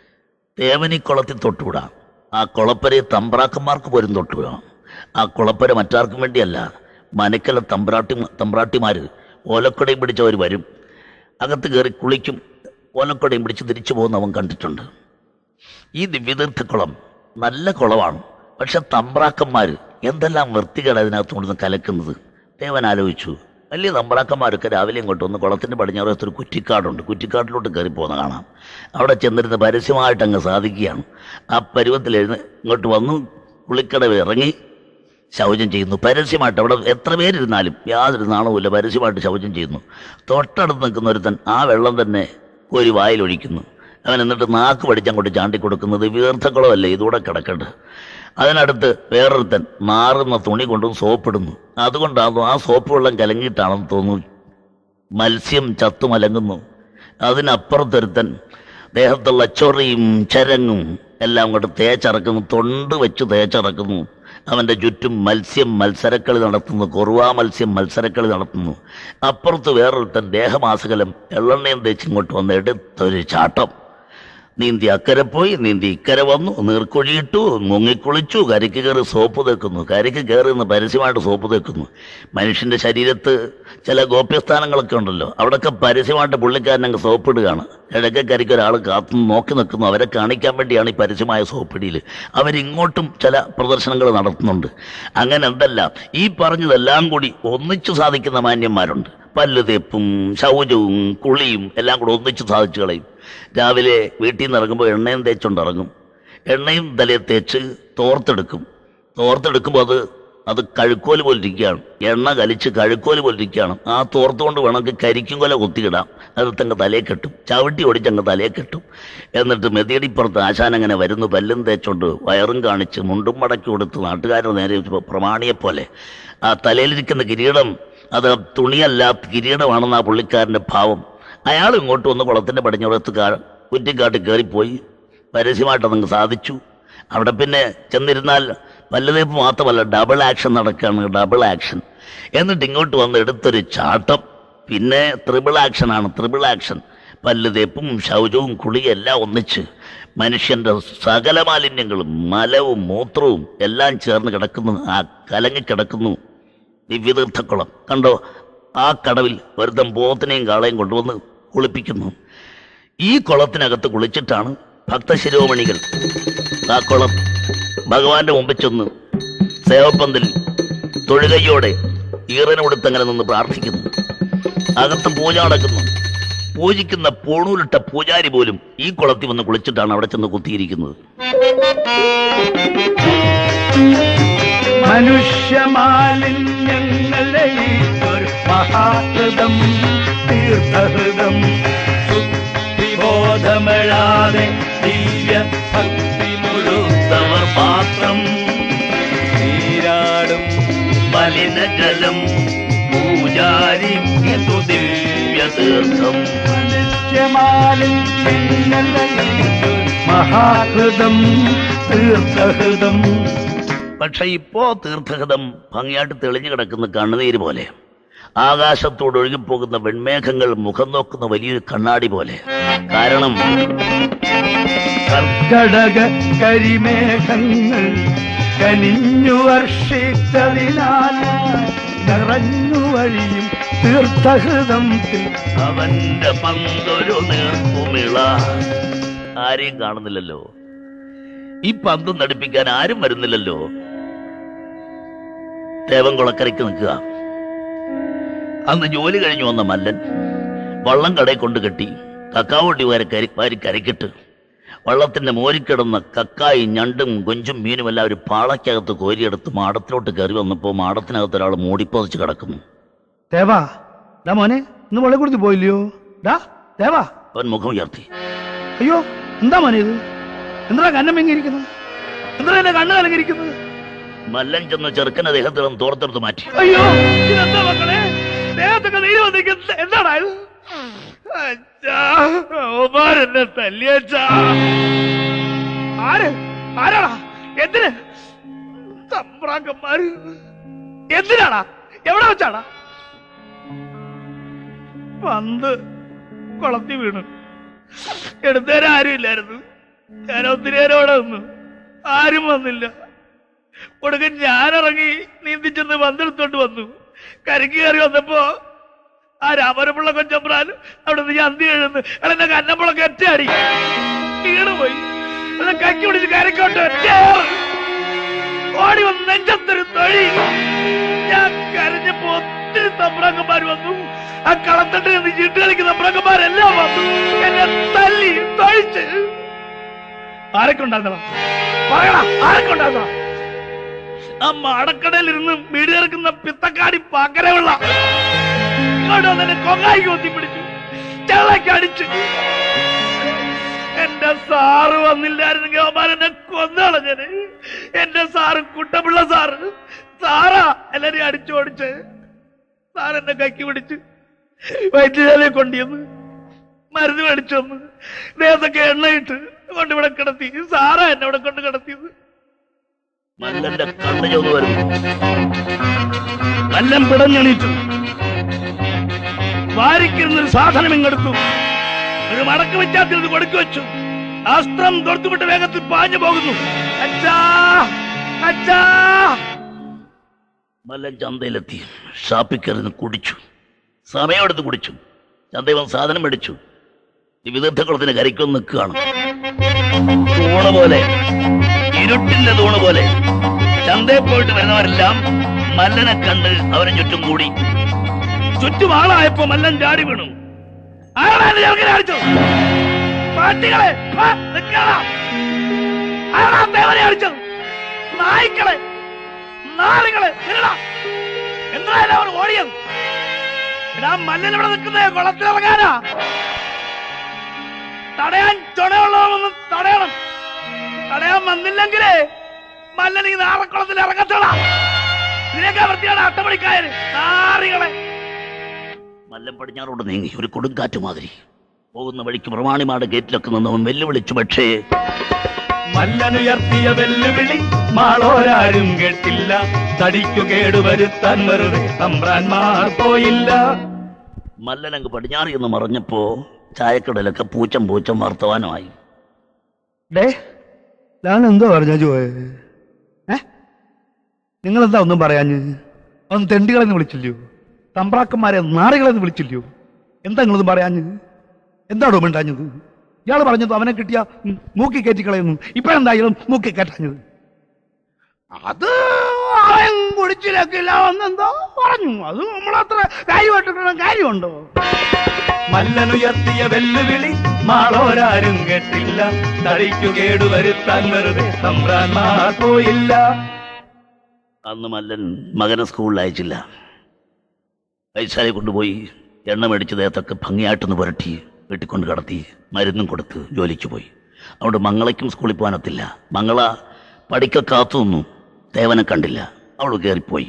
തേവനി കുളത്തിൽ തൊട്ടുവിടാം ആ കുളപ്പരയെ തമ്പ്രാക്കന്മാർക്ക് പോലും തൊട്ടുവിടാം ആ കുളപ്പര മറ്റാർക്കും വേണ്ടിയല്ല മനക്കല തമ്പ്രാട്ടി തമ്പ്രാട്ടിമാര് ഓലക്കൊടയും പിടിച്ചവർ വരും അകത്ത് കയറി കുളിക്കും ഓലക്കൊടയും പിടിച്ച് തിരിച്ചു പോകുന്ന അവൻ കണ്ടിട്ടുണ്ട് ഈ ദിവ്യതീർത്ഥക്കുളം നല്ല കുളമാണ് പക്ഷെ തമ്പ്രാക്കന്മാര് എന്തെല്ലാം വൃത്തികേട് അതിനകത്ത് കൊണ്ടുവന്ന് കലക്കുന്നത് ദേവൻ ആലോചിച്ചു വലിയ തമ്പ്രാക്കന്മാരൊക്കെ രാവിലെ ഇങ്ങോട്ട് വന്ന് കുളത്തിന്റെ പടിഞ്ഞാറത്ത് ഒരു കുറ്റിക്കാടുണ്ട് കുറ്റിക്കാട്ടിലോട്ട് കയറി പോകുന്ന കാണാം അവിടെ ചെന്നിരുന്ന് പരസ്യമായിട്ട് അങ്ങ് സാധിക്കുകയാണ് ആ പരുവത്തിൽ എഴുന്ന ഇങ്ങോട്ട് വന്നു കുളിക്കടവ് ഇറങ്ങി ശൗചം ചെയ്യുന്നു പരസ്യമായിട്ട് അവിടെ എത്ര പേരിരുന്നാലും യാതൊരു നാണവുമില്ല പരസ്യമായിട്ട് ശൗചം ചെയ്യുന്നു തൊട്ടടുത്ത് നിൽക്കുന്ന ഒരുത്തൻ ആ വെള്ളം തന്നെ ഒരു വായിലൊഴിക്കുന്നു അവൻ എന്നിട്ട് നാക്ക് പഠിച്ചങ്ങോട്ട് ചാണ്ടി കൊടുക്കുന്നത് വീർത്തക്കുളമല്ലേ ഇതൂടെ കിടക്കട്ടെ അതിനടുത്ത് വേറൊരുത്തൻ നാറുന്ന തുണി കൊണ്ടും സോപ്പിടുന്നു അതുകൊണ്ടാണ് ആ സോപ്പ് വെള്ളം കലങ്ങിയിട്ടാണെന്ന് തോന്നുന്നു മത്സ്യം ചത്തുമലങ്ങുന്നു അതിനപ്പുറത്തൊരുത്തൻ ദേഹത്തുള്ള ചൊറിയും ചരങ്ങും എല്ലാം കൊണ്ട് തേച്ചിറക്കുന്നു തൊണ്ട് വെച്ച് തേച്ചിറക്കുന്നു അവന്റെ ചുറ്റും മത്സ്യം മത്സരക്കളി നടത്തുന്നു കൊറുവാ മത്സ്യം മത്സരക്കളി നടത്തുന്നു അപ്പുറത്ത് വേറൊരുത്തൻ ദേഹമാസകലം എള്ളെണ്ണയും തേച്ച് ഇങ്ങോട്ട് വന്ന് എടുത്തൊരു ചാട്ടം നീന്തി അക്കരെ പോയി നീന്തി ഇക്കരെ വന്നു നീർക്കൊഴിയിട്ടു മുങ്ങിക്കുളിച്ചു കരയ്ക്ക് കയറി സോപ്പ് തേക്കുന്നു കരയ്ക്ക് കയറി നിന്ന് പരസ്യമായിട്ട് സോപ്പ് തേക്കുന്നു മനുഷ്യന്റെ ശരീരത്ത് ചില ഗോപ്യസ്ഥാനങ്ങളൊക്കെ ഉണ്ടല്ലോ അവിടെയൊക്കെ പരസ്യമായിട്ട് പുള്ളിക്കാരൻ അങ്ങ് സോപ്പിടുകയാണ് ഇടയ്ക്ക് കരയ്ക്ക് ഒരാൾ കാത്തു നോക്കി നിൽക്കുന്നു അവരെ കാണിക്കാൻ വേണ്ടിയാണ് ഈ പരസ്യമായ സോപ്പിടിയിൽ അവരിങ്ങോട്ടും ചില പ്രദർശനങ്ങൾ നടത്തുന്നുണ്ട് അങ്ങനെ എന്തല്ല ഈ പറഞ്ഞതെല്ലാം കൂടി ഒന്നിച്ചു സാധിക്കുന്ന മാന്യന്മാരുണ്ട് പല്ല് തേപ്പും ശൗചവും കുളിയും എല്ലാം കൂടെ ഒന്നിച്ചു സാധിച്ചു കളയും രാവിലെ വീട്ടിൽ നിന്ന് ഇറങ്ങുമ്പോൾ എണ്ണയും തേച്ചുകൊണ്ട് ഇറങ്ങും എണ്ണയും തലയിൽ തേച്ച് തോർത്തെടുക്കും തോർത്തെടുക്കുമ്പോൾ അത് അത് കഴുക്കോല് പോലെ ഇരിക്കുകയാണ് എണ്ണ കലിച്ച് കഴുക്കോല് പോലെ ഇരിക്കുകയാണ് ആ തോർത്തുകൊണ്ട് വേണമെങ്കിൽ കരിക്കും കൊല കുത്തിയിടാം അതിർത്തങ്ങ് തലയെ കെട്ടും ചവിട്ടി ഓടിച്ചങ്ങ് തലയെ കെട്ടും എന്നിട്ട് മെതിയടിപ്പുറത്ത് ആശാൻ അങ്ങനെ വരുന്നു പല്ലും തേച്ചോണ്ട് വയറും കാണിച്ച് മുണ്ടും മടക്കി കൊടുത്ത് നാട്ടുകാരുടെ നേരെ വെച്ച് പ്രമാണിയെ പോലെ ആ തലയിലിരിക്കുന്ന കിരീടം അത് തുണിയല്ല കിരീടമാണെന്ന് ആ പുള്ളിക്കാരന്റെ ഭാവം അയാൾ ഇങ്ങോട്ട് വന്ന് കുളത്തിന്റെ പടിഞ്ഞുറത്ത് കാ കുറ്റിക്കാട്ട് കയറിപ്പോയി പരസ്യമായിട്ട് അതങ്ങ് സാധിച്ചു അവിടെ പിന്നെ ചെന്നിരുന്നാൽ പല്ലുതേപ്പ് മാത്രമല്ല ഡബിൾ ആക്ഷൻ നടക്കുകയാണ് ഡബിൾ ആക്ഷൻ എന്നിട്ട് ഇങ്ങോട്ട് വന്ന് എടുത്തൊരു ചാട്ടം പിന്നെ ത്രിബിൾ ആക്ഷനാണ് ത്രിബിൾ ആക്ഷൻ പല്ലുതേപ്പും ശൗചവും കുളിയും എല്ലാം ഒന്നിച്ച് മനുഷ്യന്റെ സകല മാലിന്യങ്ങളും മലവും മൂത്രവും എല്ലാം ചേർന്ന് കിടക്കുന്നു ആ കലങ്ങി കിടക്കുന്നു ദിവ്യതീർത്ഥക്കുളം കണ്ടോ ആ കടവിൽ ഒരുത്തം പോത്തിനെയും കാളയും കൊണ്ടുവന്ന് കുളിപ്പിക്കുന്നു ഈ കുളത്തിനകത്ത് കുളിച്ചിട്ടാണ് ഭക്തശിരോമണികൾ ആ കുളം ഭഗവാന്റെ മുമ്പിൽ ചെന്ന് സേവപ്പന്തൽ തൊഴുകയോടെ ഈറനോടുത്ത് അങ്ങനെ നിന്ന് പ്രാർത്ഥിക്കുന്നു അകത്ത് പൂജ നടക്കുന്നു പൂജിക്കുന്ന പൂണൂലിട്ട പൂജാരി പോലും ഈ കുളത്തിൽ വന്ന് കുളിച്ചിട്ടാണ് അവിടെ ചെന്ന് കുത്തിയിരിക്കുന്നത് മനുഷ്യമാലിന്യങ്ങളെ ഒരു മഹാഹൃതം തീർത്ഥഹൃതം ശുദ്ധിബോധമഴാതെ ദിവ്യ ഭക്തി മുഴുത്തവർ മാത്രം നീരാടും മലിനജലം പൂജാരിക്കു ദിവ്യ തീർത്ഥം മനുഷ്യമാലിന്യങ്ങളെ ഒരു മഹാഹൃതം തീർത്ഥഹൃദം പക്ഷെ ഇപ്പോ തീർത്ഥഹിതം ഭംഗിയായിട്ട് തെളിഞ്ഞു കിടക്കുന്ന കണ്ണുനീര് പോലെ ആകാശത്തോട് ഒഴുകിപ്പോകുന്ന വെൺമേഘങ്ങൾ മുഖം നോക്കുന്ന വലിയൊരു കണ്ണാടി പോലെ കാരണം കർക്കടക കരിമേഘങ്ങൾ കനിഞ്ഞു വർഷിച്ചതിനാൽ നിറഞ്ഞു വഴിയും തീർത്ഥഹൃദത്തിൽ അവന്റെ പന്തൊരു നീർക്കുമിള ആരെയും കാണുന്നില്ലല്ലോ ഈ പന്ത് നടിപ്പിക്കാൻ ആരും വരുന്നില്ലല്ലോ തേവംകുളക്കരയ്ക്ക് നിൽക്കുക അന്ന് ജോലി കഴിഞ്ഞു വന്ന മല്ലൻ വള്ളം കടയിൽ കൊണ്ട് കെട്ടി കക്കാവണ്ടി വാരി കരി വാരി കരക്കിട്ട് വള്ളത്തിന്റെ മോരിക്കിടന്ന കക്കായും ഞണ്ടും കൊഞ്ചും മീനും എല്ലാം ഒരു പാളയ്ക്കകത്ത് കോരിയെടുത്ത് മാടത്തിലോട്ട് കയറി വന്നപ്പോൾ മാടത്തിനകത്ത് ഒരാൾ മൂടിപ്പൊതിച്ച് കിടക്കുന്നു ദേവാ ഡാ മോനെ ഇന്ന് വെള്ളം കുടിച്ച് പോയില്ലയോ ഡാ ദേവാ അവൻ മുഖം ഉയർത്തി അയ്യോ എന്താ മോനെ ഇത് എന്താ കണ്ണം വെങ്ങിയിരിക്കുന്നത് എന്താ എന്റെ കണ്ണ് കലങ്ങിയിരിക്കുന്നത് മല്ലൻ ചെന്ന് ചെറുക്കനെ ദേഹത്തിൽ നിന്ന് തോർത്തെടുത്ത് മാറ്റി അയ്യോ ഇതെന്താ മക്കളെ ദേഹത്തൊക്കെ നീര് വന്നിരിക്കുന്നത് എന്താടാ ഇത് അച്ഛാ ഓമാരെന്നെ തല്ലിയച്ചാ ആര് ആരാടാ എന്തിന് തമ്പ്രാക്കന്മാര് എന്തിനാടാ എവിടെ വെച്ചാടാ പന്ത് കുളത്തി വീണു എടുത്തേരം ആരും ഇല്ലായിരുന്നു ഞാൻ ഒത്തിരി നേരം അവിടെ നിന്നു ആരും വന്നില്ല ഒടുക്കൻ ഞാനിറങ്ങി നീന്തിച്ചെന്ന് പന്തെടുത്തോണ്ട് വന്നു കരക്ക് കയറി വന്നപ്പോ ആ രാമരമുള്ള കൊച്ചമ്പ്രാൻ അവിടെ നിന്ന് അന്തി എഴുന്ന് അതെന്നെ കന്നമ്പളൊക്കെ ഒറ്റയാടി വീണ് പോയി അതെ കക്കി പിടിച്ച് കരക്കോട്ട് ഒറ്റ ഓടി വന്ന് നെഞ്ചത്തൊരു തൊഴി ഞാൻ കരഞ്ഞപ്പോ ഒത്തിരി തമ്പ്രാക്കന്മാർ വന്നു ആ കളത്തട്ടിൽ നിന്ന് ചീട്ട് കളിക്കുന്ന തമ്പ്രാക്കന്മാരെല്ലാം വന്നു എന്നെ തല്ലി തൊഴിച്ച് ആരൊക്കെ ഉണ്ടായിരുന്നടാ പറയടാ ആരൊക്കെ ഉണ്ടായിരുന്നടാ ആ മാടക്കടയിൽ ഇരുന്ന് വീട് ചേർക്കുന്ന പിത്തക്കാടി പാക്കരവുള്ള ഇങ്ങോട്ട് വന്നെ കൊങ്ങായി കൊത്തി പിടിച്ചു ചെള്ളക്ക് അടിച്ചു എന്റെ സാറ് വന്നില്ലായിരുന്നെങ്കിൽ അവന്മാർ എന്നെ കൊന്നളഞ്ഞന് എന്റെ സാറ് കുട്ടപിള്ള സാറ് സാറാ എല്ലാരെയും അടിച്ചു ഓടിച്ച് സാർ എന്നെ കക്കി പിടിച്ച് വൈദ്യശാലയെ കൊണ്ടുവന്ന് മരുന്ന് മേടിച്ചു വന്ന് ദേഹത്തൊക്കെ എണ്ണയിട്ട് കൊണ്ട് ഇവിടെ കിടത്തി സാറാ എന്നെ ഇവിടെ കൊണ്ട് കിടത്തിയത് മല്ലന്റെ കണ്ണ് ചോന്ന് വരുന്നു വല്ലം പിടഞ്ഞെണീറ്റു വാരിക്കിരുന്നൊരു സാധനം ഇങ്ങെടുത്തു ഒരു മടക്ക് വെച്ചാത്തിൽ ഇത് കൊടുക്കു വെച്ചു അസ്ത്രം തൊടുത്തുവിട്ട് വേഗത്തിൽ പാഞ്ഞു പോകുന്നു അച്ഛാ അച്ഛാ മല്ലൻ ചന്തയിലെത്തി ഷാപ്പിൽ കയറി കുടിച്ചു സമയമെടുത്ത് കുടിച്ചു ചന്തയിൽ വന്ന് സാധനം മേടിച്ചു ഈ വിദഗ്ധക്കുളത്തിന് കരയ്ക്കൊന്ന് നിൽക്കുകയാണ് തൂണ് പോലെ ഇരുട്ടിന്റെ തൂണ് പോലെ ചന്തയിൽ പോയിട്ട് വരുന്നവരെല്ലാം മല്ലനെ കണ്ട് അവരെ ചുറ്റും കൂടി ചുറ്റും ആളായപ്പോ മല്ലൻ ചാടി വീണു ആരാണ് എന്നെ ചെറുക്കനെ അടിച്ചത് പാട്ടികളെ വാ, നിൽക്കടാ. ആരാണ് ആ ദേവനെ അടിച്ചത് നായ്ക്കളെ നാളുകളെ നില്ലടാ. എന്താ എല്ലാവരും ഓടിയത് എടാ മല്ലൻ ഇവിടെ നിൽക്കുന്നേ കുളത്തിലിറങ്ങാനാ തടയാൻ ചുണയുള്ളവന്ന് തടയണം തടയാൻ വന്നില്ലെങ്കിലേ മല്ലൻ ഈ നാറക്കുളത്തിൽ ഇറങ്ങത്തോളാം ഇതിനൊക്കെ വൃത്തിയാണ് അട്ടമണിക്കായന് നാറികളെ മല്ലൻ പടിഞ്ഞാറോട് നീങ്ങി ഒരു കൊടുങ്കാറ്റ് മാതിരി പോകുന്ന വഴിക്ക് പ്രമാണിമാട് ഗേറ്റിലൊക്കെ നിന്നവൻ വെല്ലുവിളിച്ചു പക്ഷേ മല്ലനുയർത്തിയ വെല്ലുവിളി മാളോരാരും കേട്ടില്ല തടിക്കു കേടുവരുത്താൻ വെറുതെ തമ്പ്രാന്മാർ പോയില്ല മല്ലനങ്ങ് പടിഞ്ഞാറി എന്ന് മറിഞ്ഞപ്പോ ചായക്കടയിലൊക്കെ പൂച്ചം പൂച്ചം വർത്തമാനമായി ഡേ ഞാൻ എന്തോ പറഞ്ഞ ജോയെ ഏ നിങ്ങളെന്താ ഒന്നും പറയാഞ്ഞ് ഒന്ന് തെണ്ടികളെന്ന് വിളിച്ചില്ലയോ തമ്പ്രാക്കന്മാരെ നാറികളെന്ന് വിളിച്ചില്ലയോ എന്താ നിങ്ങളൊന്നും പറയാഞ്ഞ് എന്താണോ മിണ്ടാഞ്ഞത് ഇയാൾ പറഞ്ഞത് അവനെ കിട്ടിയ ഉം, മൂക്കി കയറ്റിക്കളയുന്നു ഇപ്പോഴെന്തായാലും മൂക്കി കയറ്റാഞ്ഞത് അത് അവൻ കുടിച്ചിലൊക്കില്ല എന്നെന്തോ പറഞ്ഞു അത് നമ്മളത്ര കാര്യമായിട്ടുള്ള കാര്യമുണ്ടോ മല്ലനുയർത്തിയ വെല്ലുവിളി മാളോരാരും കേട്ടില്ല തടിക്കു കേടുവരുത്താൻ വെറുതെ തമ്പ്രാന്മാർ പോയില്ല അന്ന് മല്ലൻ മകനെ സ്കൂളിൽ അയച്ചില്ല വൈശാലി കൊണ്ടുപോയി എണ്ണ മേടിച്ച് ദേഹത്തൊക്കെ ഭംഗിയായിട്ടൊന്ന് പുരട്ടി വീട്ടിക്കൊണ്ട് കടത്തി മരുന്നും കൊടുത്ത് ജോലിക്ക് പോയി അതുകൊണ്ട് മങ്ങളയ്ക്കും സ്കൂളിൽ പോകാനൊത്തില്ല മങ്ങള പഠിക്ക കാത്തു നിന്നു ദേവനെ കണ്ടില്ല അവൾ കയറിപ്പോയി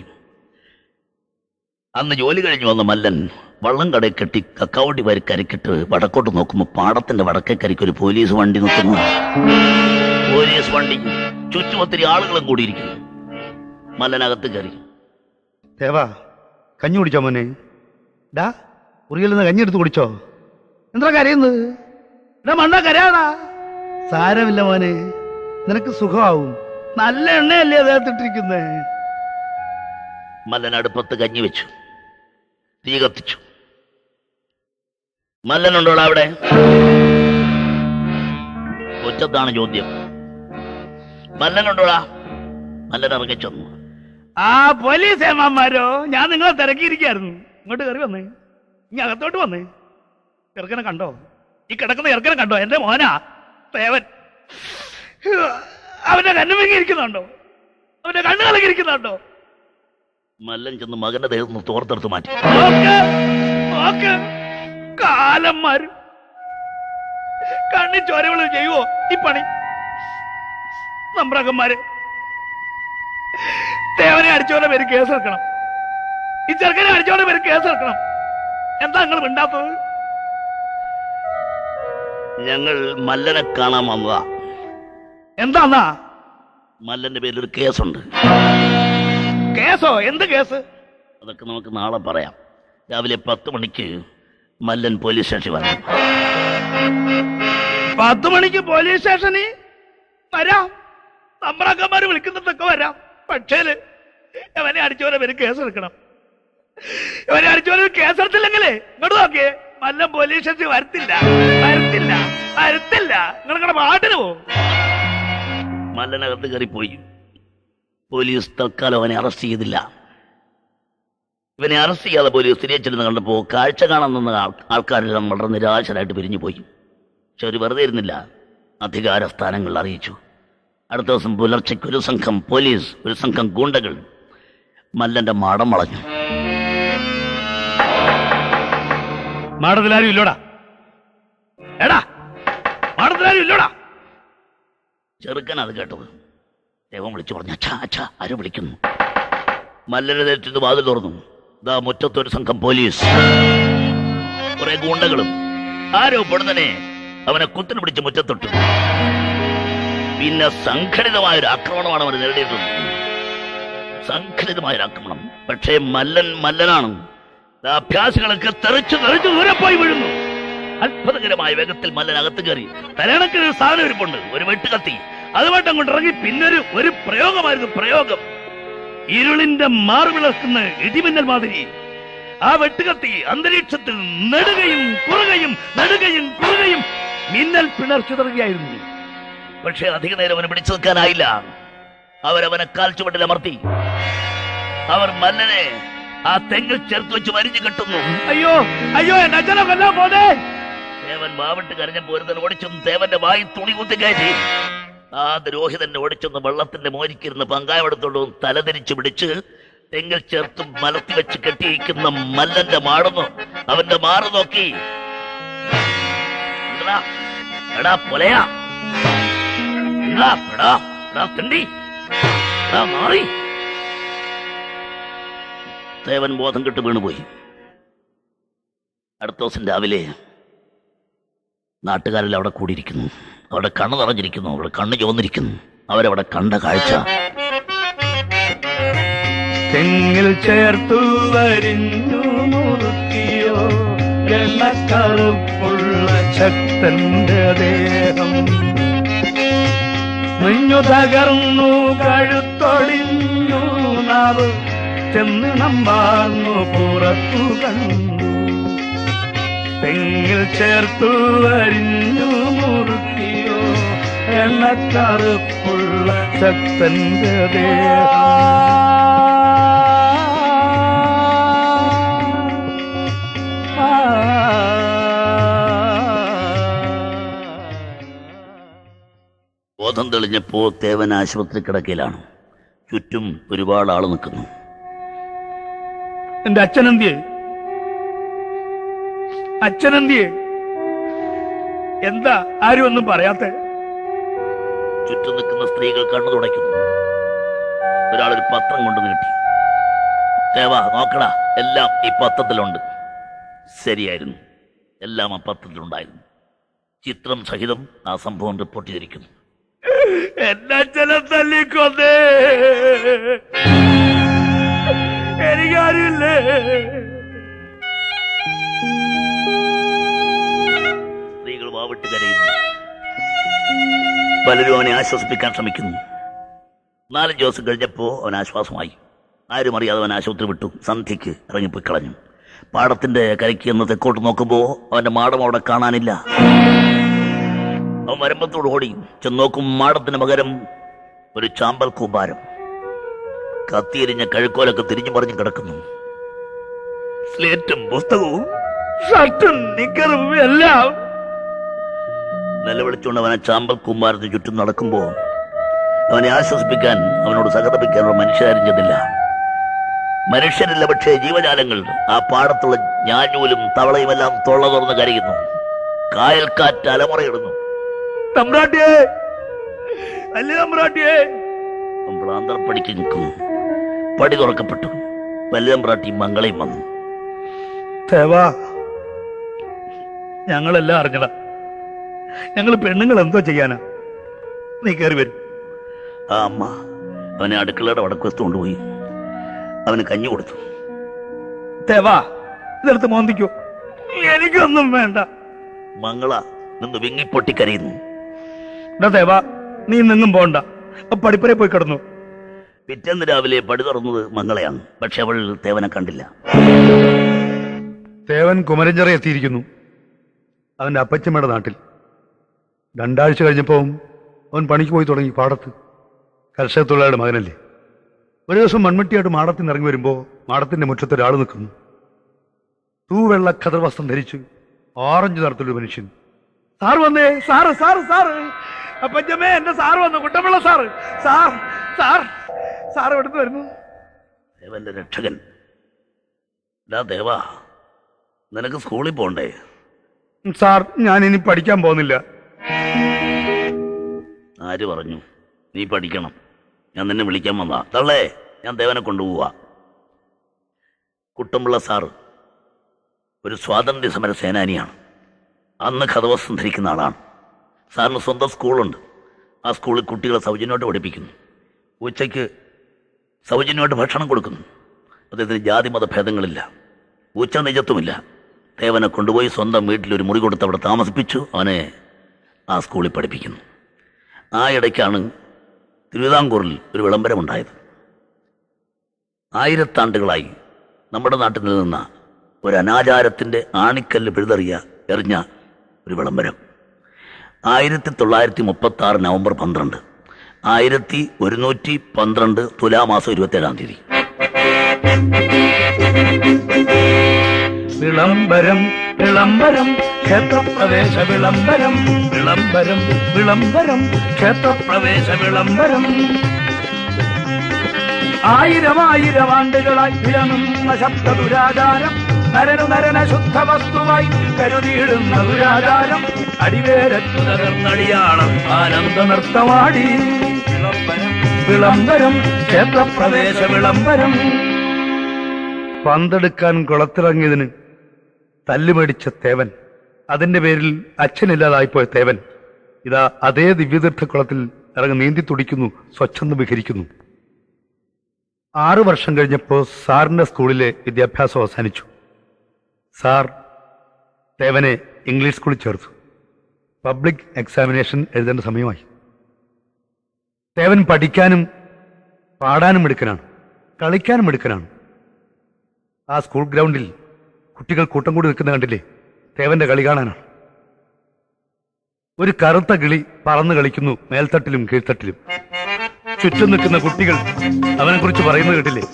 അന്ന് ജോലി കഴിഞ്ഞ് വന്ന മല്ലൻ വള്ളം കടയിൽ കെട്ടി കക്കാവണ്ടി വരി കരിക്കിട്ട് വടക്കോട്ട് നോക്കുമ്പോൾ പാടത്തിന്റെ വടക്കേ കരിക്ക് ഒരു പോലീസ് വണ്ടി നിൽക്കുന്നു പോലീസ് വണ്ടി ചുറ്റും ഒത്തിരി ആളുകളും കൂടിയിരിക്കുന്നു മല്ലനകത്ത് കയറി ദേവാ കഞ്ഞി കുടിച്ചോ മോനെ ഡാ ഉറിയിൽ നിന്ന് കഞ്ഞി എടുത്ത് കുടിച്ചോ എന്താ കരയുന്നത് എടാ മണ്ണ കരയാടാ സാരമില്ല മോനെ നിനക്ക് സുഖമാവും നല്ല എണ്ണയല്ലേ അദ്ദേഹത്തിട്ടിരിക്കുന്നേ മല്ലൻ അടുപ്പത്ത് കഞ്ഞി വെച്ചു തീ കത്തിച്ചു മല്ലനുണ്ടോടാ അവിടെ ഉച്ചത്താണ് ചോദ്യം മല്ലനുണ്ടോടാ മല്ലൻ ഇറങ്ങി ചെന്നു ആ പോലീസ് ഏമാന്മാരോ ഞാൻ നിങ്ങളെ തിരക്കിയിരിക്കായിരുന്നു ഇങ്ങോട്ട് കയറി വന്നേ ഇനി അകത്തോട്ട് വന്നേ ചെറുക്കനെ കണ്ടോ ഈ കിടക്കുന്ന ചെറുക്കനെ കണ്ടോ എന്റെ മോനാ തേവൻ അവന്റെ കണ്ണുമെങ്കി ഇരിക്കുന്നുണ്ടോ അവന്റെ കണ്ണു കലകിയിരിക്കുന്നുണ്ടോ മല്ലൻ ചെന്ന് മകന്റെ ദേഹത്ത് നിന്ന് തോർത്തെടുത്ത് മാറ്റി നോക്ക് നോക്ക് കാലന്മാര് കണ്ണി ചോരവിളി ചെയ്യുവോ ഈ പണി നമ്പ്രകന്മാര് തേവനെ അടിച്ചോലെ പേര് കേസെടുക്കണം ഈ ചെറുക്കനെ അടിച്ചോലെ പേര് കേസെടുക്കണം എന്താ നിങ്ങൾ മിണ്ടാത്തത് ഞങ്ങൾ മല്ലനെ കാണാൻ വന്നതാ എന്താന്നാ മല്ലന്റെ പേരിൽ ഒരു കേസുണ്ട് കേസോ എന്ത് കേസ് അതൊക്കെ നമുക്ക് നാളെ പറയാം രാവിലെ പത്ത് മണിക്ക് മല്ലൻ പോലീസ് സ്റ്റേഷനിൽ വന്നു പത്ത് മണിക്ക് പോലീസ് സ്റ്റേഷനിൽ വരാം നമ്പ്രാക്കന്മാര് വിളിക്കുന്നതൊക്കെ വരാം പക്ഷേല് അവനെ അടിച്ചോലെ പേര് കേസെടുക്കണം ഇവനെ അടിച്ചോലെ കേസെടുത്തില്ലെങ്കിലേ ഇങ്ങോട്ട് നോക്കിയേ മല്ലം പോലീസ് സ്റ്റേഷൻ വരത്തില്ല വരത്തില്ല വരത്തില്ല നിങ്ങൾ നിങ്ങളുടെ പാട്ടിന് പോകും മല്ലനകത്ത് കയറിപ്പോയി പോലീസ് തൽക്കാലം അവനെ അറസ്റ്റ് ചെയ്തില്ല ഇവനെ അറസ്റ്റ് ചെയ്യാതെ പോലീസ് തിരിച്ചിരുന്ന് കണ്ടപ്പോൾ കാഴ്ച കാണാൻ നിന്ന ആൾ- ആൾക്കാരെല്ലാം വളരെ നിരാശരായിട്ട് പിരിഞ്ഞു പോയി പക്ഷെ അവർ വെറുതെ ഇരുന്നില്ല അധികാര സ്ഥാനങ്ങൾ അറിയിച്ചു അടുത്ത ദിവസം പുലർച്ചയ്ക്ക് ഒരു സംഘം പോലീസ് ഒരു സംഘം ഗൂണ്ടകൾ മല്ലന്റെ മാടം വളഞ്ഞു മാടത്തിലാരും ഇല്ലോടാ എടാ മാടത്തിലാരും ഇല്ലോടാ ചെറുക്കൻ അത് കേട്ടത് ദൈവം വിളിച്ചു പറഞ്ഞു അച്ഛാ അച്ഛാ ആരും വിളിക്കുന്നു മല്ലനെ തെറ്റിന്ന് വാതിൽ തുറന്നു ദാ മുറ്റത്തൊരു സംഘം പോലീസ് കുറെ ഗൂണ്ടകളും ആരോ പൊടുന്നനെ അവനെ കുത്തിന് പിടിച്ച് മുറ്റത്തൊട്ടു പിന്നെ സംഘടിതമായ ഒരു ആക്രമണമാണ് അവന് നേരിട്ടിട്ടുള്ളത് സംഘടിതമായ ഒരു ആക്രമണം പക്ഷേ മല്ലൻ മല്ലനാണ് ദാ അഭ്യാസികളൊക്കെ തെറിച്ചു തെറിച്ചു ദൂരെ പോയി വീഴുന്നു അത്ഭുതകരമായ വേഗത്തിൽ മല്ലൻ അകത്ത് കയറി തലയണക്കിന് ഒരു സാധനം ഇരിപ്പുണ്ട് ഒരു വെട്ടുകത്തി അതുമായിട്ട് അങ്ങോട്ട് ഇറങ്ങി പിന്നൊരു ഒരു പ്രയോഗമായിരുന്നു പ്രയോഗം ഇരുളിന്റെ മാറുവിളക്കുന്ന ഇടിമിന്നൽ മാതിരി ആ വെട്ടുകത്തി അന്തരീക്ഷത്തിൽ നെടുകയും കുറുകയും നെടുകയും കുറുകയും മിന്നൽ പിണർച്ചുതറുകയായിരുന്നു പക്ഷേ അധിക നേരം അവന് പിടിച്ചു നിൽക്കാനായില്ല അവരവനെ കാൽ ചുവട്ടിൽ അമർത്തി അവർ മല്ലനെ ആ തെങ്ങിൽ ചേർത്ത് വെച്ച് വരിഞ്ഞു കെട്ടുന്നു അയ്യോ അയ്യോ എന്റെ അച്ഛനെ കൊല്ലാൻ പോതേ ദേവൻ വാവിട്ട് കരഞ്ഞ പോരുന്നൻ ഓടിച്ചൊന്ന് ദേവന്റെ വായി തുണി കുത്തി കയറ്റി ആ ദ്രോഹിതന്റെ ഓടിച്ചൊന്ന് വെള്ളത്തിന്റെ മോരിക്കിരുന്ന് പങ്കായമെടുത്തോണ്ട് വന്ന് തലതിരിച്ചു പിടിച്ച് തെങ്ങിൽ ചേർത്ത് മലത്തി വെച്ച് കെട്ടിയിരിക്കുന്ന മല്ലന്റെ മാടുന്നു അവന്റെ മാറ് നോക്കി എടാ, എടാ പൊലയാ എടാ, എടാ, എടാ തിണ്ടി എടാ മാറി ദേവൻ ബോധം കെട്ട് വീണുപോയി അടുത്ത ദിവസം രാവിലെ നാട്ടുകാരെല്ലാം അവിടെ കൂടിയിരിക്കുന്നു അവിടെ കണ്ണ് നിറഞ്ഞിരിക്കുന്നു അവിടെ കണ്ണ് ചോന്നിരിക്കുന്നു അവരവിടെ കണ്ട കാഴ്ച തെങ്ങിൽ ചേർത്തു വരിഞ്ഞു മുറുക്കിയോ എണ്ണക്കറുപ്പുള്ള ശക്തന്റെ ദേഹം മുഞ്ഞു തകർന്നു കഴുത്തൊടിഞ്ഞു നാവ് ചെന്ന് നമ്പാർന്നു പുറത്തു കണ്ടു തെങ്ങിൽ ചേർത്തു വരിഞ്ഞു മുറുക്കിയോ എണ്ണക്കറുപ്പുള്ള ശക്തന്റെ ദേഹം ബോധം തെളിഞ്ഞപ്പോൾ തേവൻ ആശുപത്രി കിടക്കയിലാണ് ചുറ്റും ഒരുപാട് ആൾ നിൽക്കുന്നു എന്റെ അച്ഛനെന്തിയെ അച്ഛനെന്തിയെ എന്താ ആരും ഒന്നും പറയാത്തെ ചുറ്റും നിൽക്കുന്ന സ്ത്രീകൾ കണ്ണു തുടയ്ക്കുന്നു ഒരാളൊരു പത്രം കൊണ്ട് നീട്ടി ദേവാ നോക്കടാ എല്ലാം ഈ പത്രത്തിലുണ്ട് ശരിയായിരുന്നു എല്ലാം ആ പത്രത്തിലുണ്ടായിരുന്നു ചിത്രം സഹിതം ആ സംഭവം റിപ്പോർട്ട് ചെയ്തിരിക്കുന്നു എന്റെ അച്ഛനെ തല്ലിക്കൊന്നേ എനിക്കാരുമില്ലേ സ്ത്രീകൾ വാവിട്ട് കരയുന്നു പലരും അവനെ ആശ്വസിപ്പിക്കാൻ ശ്രമിക്കുന്നു നാലഞ്ച് ദിവസം കഴിഞ്ഞപ്പോൾ അവൻ ആശ്വാസമായി ആരും അറിയാതെ അവൻ ആശുപത്രി വിട്ടു സന്ധ്യയ്ക്ക് ഇറങ്ങിപ്പോയി കളഞ്ഞു പാടത്തിന്റെ കരയ്ക്ക് എന്ന് തെക്കോട്ട് നോക്കുമ്പോൾ അവന്റെ മാടം അവിടെ കാണാനില്ല അവൻ മരമ്പത്തോട് ഓടി ചെന്ന് നോക്കും മാടത്തിന് പകരം ഒരു ചാമ്പൽ കൂമ്പാരം കത്തിയെരിഞ്ഞ കഴുക്കോലൊക്കെ തിരിഞ്ഞു മറിഞ്ഞു കിടക്കുന്നു സ്ലേറ്റും പുസ്തകവും ഷർട്ടും നിക്കറും എല്ലാം നിലവിളിച്ചുകൊണ്ട് അവനെ ചാമ്പൽ കുമ്മാരത്തിന് ചുറ്റും നടക്കുമ്പോൾ അവനെ ആശ്വസിപ്പിക്കാൻ അവനോട് സഹതപിക്കാനുള്ള മനുഷ്യരാരും ചെന്നില്ല മനുഷ്യരില്ല പക്ഷേ ജീവജാലങ്ങൾ ആ പാടത്തുള്ള ഞാഞ്ഞൂലും തവളയും എല്ലാം തൊള്ള തുറന്ന് കരയുന്നു കായൽക്കാറ്റ് അലമുറയിടുന്നു തമ്പ്രാട്ടിയെ അല്ലേ തമ്പ്രാട്ടിയെ പ്രാന്തർപ്പടിക്ക് നിൽക്കുന്നു പടി തുറക്കപ്പെട്ടു വല്യമ്പ്രാട്ടിയും മംഗളയും വന്നു ദേവാ ഞങ്ങളെല്ലാം അറിഞ്ഞടാ ഞങ്ങൾ പെണ്ണുങ്ങൾ എന്തോ ചെയ്യാനാ നീ കയറി വരും ആ അമ്മ അവനെ അടുക്കളയുടെ വടക്കുവശത്ത് കൊണ്ടുപോയി അവന് കഞ്ഞി കൊടുത്തു ദേവാ ഇതെടുത്ത് മോന്തിക്കോ എനിക്കൊന്നും വേണ്ട മംഗള നിന്ന് വിങ്ങിപ്പൊട്ടി കരയുന്നു എടാ ദേവാ നീ നിന്നും പോണ്ട ആ പടിപ്പുരയിൽ പോയി കിടന്നു പിറ്റേന്ന് രാവിലെ പടി തുറന്നത് മംഗളയാണ് പക്ഷെ അവൾ തേവനെ കണ്ടില്ല തേവൻ കുമരഞ്ചിറ എത്തിയിരിക്കുന്നു അവന്റെ അപ്പച്ചമ്മയുടെ നാട്ടിൽ രണ്ടാഴ്ച കഴിഞ്ഞപ്പോൾ അവൻ പണിക്ക് പോയി തുടങ്ങി പാടത്ത് കർഷക തൊഴിലാളിയുടെ മകനല്ലേ ഒരു ദിവസം മൺമട്ടിയായിട്ട് മാടത്തിൽ നിന്ന് ഇറങ്ങി വരുമ്പോൾ മാടത്തിന്റെ മുറ്റത്ത് ഒരാൾ നിൽക്കുന്നു തൂവെള്ള ഖദർ വസ്ത്രം ധരിച്ച് ഓറഞ്ച് നിറത്തിലൊരു മനുഷ്യൻ സാറ് വന്നേ സാറ് സാറ് സാറ് അപ്പച്ചമ്മേ എന്റെ സാറ് വന്നു Kuttampilla sir sir sir sir എവിടുന്ന് വരുന്നു ദേവന്റെ രക്ഷകൻ ഡാ ദേവാ നിനക്ക് സ്കൂളിൽ പോണ്ടേ സാർ ഞാൻ ഇനി പഠിക്കാൻ പോകുന്നില്ല ആര് പറഞ്ഞു നീ പഠിക്കണം ഞാൻ നിന്നെ വിളിക്കാൻ വന്നാ തള്ളേ ഞാൻ ദേവനെ കൊണ്ടുപോവാ കുട്ടമ്പിള്ള സാറ് ഒരു സ്വാതന്ത്ര്യ സമര സേനാനിയാണ് അന്ന് കഥവസ്ത്രം ധരിക്കുന്ന ആളാണ് സാറിന് സ്വന്തം സ്കൂളുണ്ട് ആ സ്കൂളിൽ കുട്ടികളെ സൗജന്യമായിട്ട് പഠിപ്പിക്കുന്നു ഉച്ചയ്ക്ക് സൗജന്യമായിട്ട് ഭക്ഷണം കൊടുക്കുന്നു അദ്ദേഹത്തിന് ജാതി മത ഭേദങ്ങളില്ല ഉച്ച നിജത്വമില്ല ദേവനെ കൊണ്ടുപോയി സ്വന്തം വീട്ടിൽ ഒരു മുറി കൊടുത്ത് അവിടെ താമസിപ്പിച്ചു അവനെ ആ സ്കൂളിൽ പഠിപ്പിക്കുന്നു ആ ഇടയ്ക്കാണ് തിരുവിതാംകൂറിൽ ഒരു വിളംബരമുണ്ടായത് ആയിരത്താണ്ടുകളായി നമ്മുടെ നാട്ടിൽ നിന്ന ഒരു അനാചാരത്തിൻ്റെ ആണിക്കല്ല് പിഴുതെറിയ എറിഞ്ഞ ഒരു വിളംബരം ആയിരത്തി തൊള്ളായിരത്തി മുപ്പത്തി ആറ് നവംബർ പന്ത്രണ്ട് ആയിരത്തി ഒരുന്നൂറ്റി പന്ത്രണ്ട് തുലാമാസം ഇരുപത്തേഴാം തീയതി വിളംബരം വിളംബരം ക്ഷേത്രപ്രവേശ വിളംബരം വിളംബരം വിളംബരം ക്ഷേത്രപ്രവേശ വിളംബരം ആയിരം ആയിരം ആണ്ടുകളായി വിളമുന്ന ശബ്ദ ദുരാചാരം നരനു നരന ശുദ്ധ വസ്തുവായി കരുതിയിടുന്ന ദുരാചാരം അടിവേരത്തു തകർന്നടിയാളം ആനന്ദ നൃത്തമാടി വിളംബരം വിളംബരം ക്ഷേത്രപ്രവേശ വിളംബരം പന്തെടുക്കാൻ കുളത്തിറങ്ങിയതിന് തല്ലുമേടിച്ച തേവൻ അതിന്റെ പേരിൽ അച്ഛനില്ലാതായിപ്പോയ തേവൻ ഇതാ അതേ ദിവ്യതീർത്ഥ കുളത്തിൽ ഇറങ്ങി നീന്തി തുടിക്കുന്നു സ്വച്ഛന്ദം വിഹരിക്കുന്നു ആറു വർഷം കഴിഞ്ഞപ്പോൾ സാറിന്റെ സ്കൂളിലെ വിദ്യാഭ്യാസം അവസാനിച്ചു സാർ തേവനെ ഇംഗ്ലീഷ് സ്കൂളിൽ ചേർത്തു പബ്ലിക് എക്സാമിനേഷൻ എഴുതേണ്ട സമയമായി തേവൻ പഠിക്കാനും പാടാനും എടുക്കനാണ് കളിക്കാനും എടുക്കനാണ് ആ സ്കൂൾ ഗ്രൗണ്ടിൽ കുട്ടികൾ കൂട്ടം കൂടി നിൽക്കുന്ന കണ്ടില്ലേ തേവന്റെ കളി കാണാനാണ് ഒരു കറുത്ത കിളി പറന്നു കളിക്കുന്നു മേൽത്തട്ടിലും കീഴ്ത്തട്ടിലും ചുറ്റും നിൽക്കുന്ന കുട്ടികൾ അവനെ കുറിച്ച് പറയുന്നത് കേട്ടില്ലേ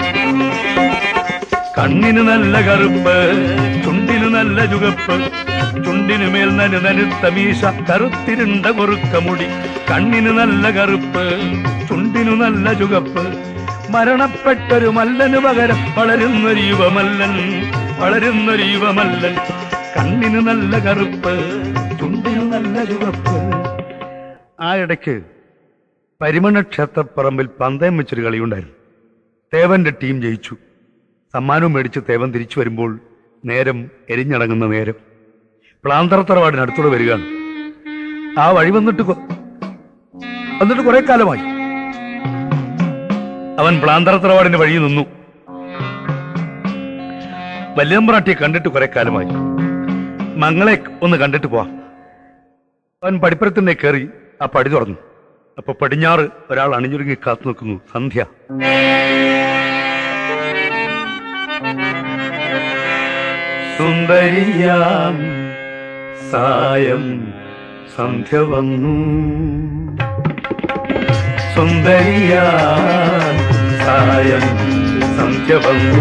കണ്ണിന് നല്ല കറുപ്പ് ചുണ്ടിന് നല്ല ചുകപ്പ് ചുണ്ടിനുമേൽ നനു നനുത്ത മീശ കറുത്തിരുണ്ട കൊറുക്ക മുടി കണ്ണിന് നല്ല കറുപ്പ് ചുണ്ടിനു നല്ല ചുകപ്പ് മരണപ്പെട്ടൊരു മല്ലനു പകരം വളരുന്നൊരു യുവമല്ലൻ വളരുന്നൊരു യുവമല്ലൻ കണ്ണിന് നല്ല കറുപ്പ് ചുണ്ടിനു നല്ല ചുവപ്പ് ആ ഇടയ്ക്ക് പരിമണ ക്ഷേത്രപ്പറമ്പിൽ പന്തയം വെച്ചൊരു കളിയുണ്ടായിരുന്നു തേവന്റെ ടീം ജയിച്ചു സമ്മാനവും മേടിച്ച് തേവൻ തിരിച്ചു വരുമ്പോൾ നേരം എരിഞ്ഞടങ്ങുന്ന നേരം പ്ലാന്തറത്തറവാടിനടുത്തൂടെ വരികയാണ് ആ വഴി വന്നിട്ട് കൊ- വന്നിട്ട് കുറെ കാലമായി അവൻ പ്ലാന്തറത്തറവാടിന്റെ വഴി നിന്നു വല്യമ്പ്രാട്ടിയെ കണ്ടിട്ട് കുറെ കാലമായി മങ്ങളെ ഒന്ന് കണ്ടിട്ട് പോവാം അവൻ പടിപ്പുറത്തിനെ കയറി ആ പടി തുറന്നു അപ്പൊ പടിഞ്ഞാറ് ഒരാൾ അണിഞ്ഞൊരുങ്ങി കാത്തു നിൽക്കുന്നു സന്ധ്യ സുന്ദരിയാം സായം സന്ധ്യ വന്നു സുന്ദരിയാം സായം സന്ധ്യ വന്നു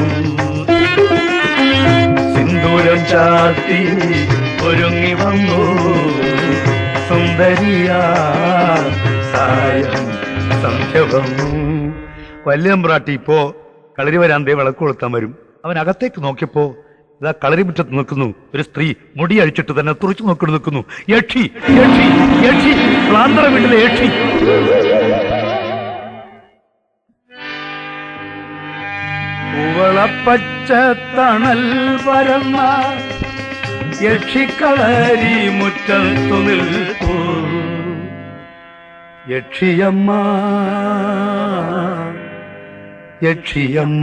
സിന്ദൂരം ചാത്തി ഒരുങ്ങി വന്നു സുന്ദരിയാ സായം സന്ധ്യ വന്നു വല്യമ്പ്രാട്ടി ഇപ്പോ കളരി വരാന്തേ വിളക്ക് കൊളുത്താൻ വരും അവൻ അകത്തേക്ക് നോക്കിയപ്പോ ഇതാ കളരി മുറ്റത്ത് നിൽക്കുന്നു ഒരു സ്ത്രീ മുടി അഴിച്ചിട്ട് തന്നെ തുറച്ചു നോക്കി നിൽക്കുന്നു യക്ഷി യക്ഷി യക്ഷി പ്ലാന്തറ വീട്ടിലെ യക്ഷി ഉവളപ്പച്ച തണൽ പരന്ന യക്ഷിക്കളരി മുറ്റത്തു നിൽക്കൂ യക്ഷിയമ്മ യക്ഷിയമ്മ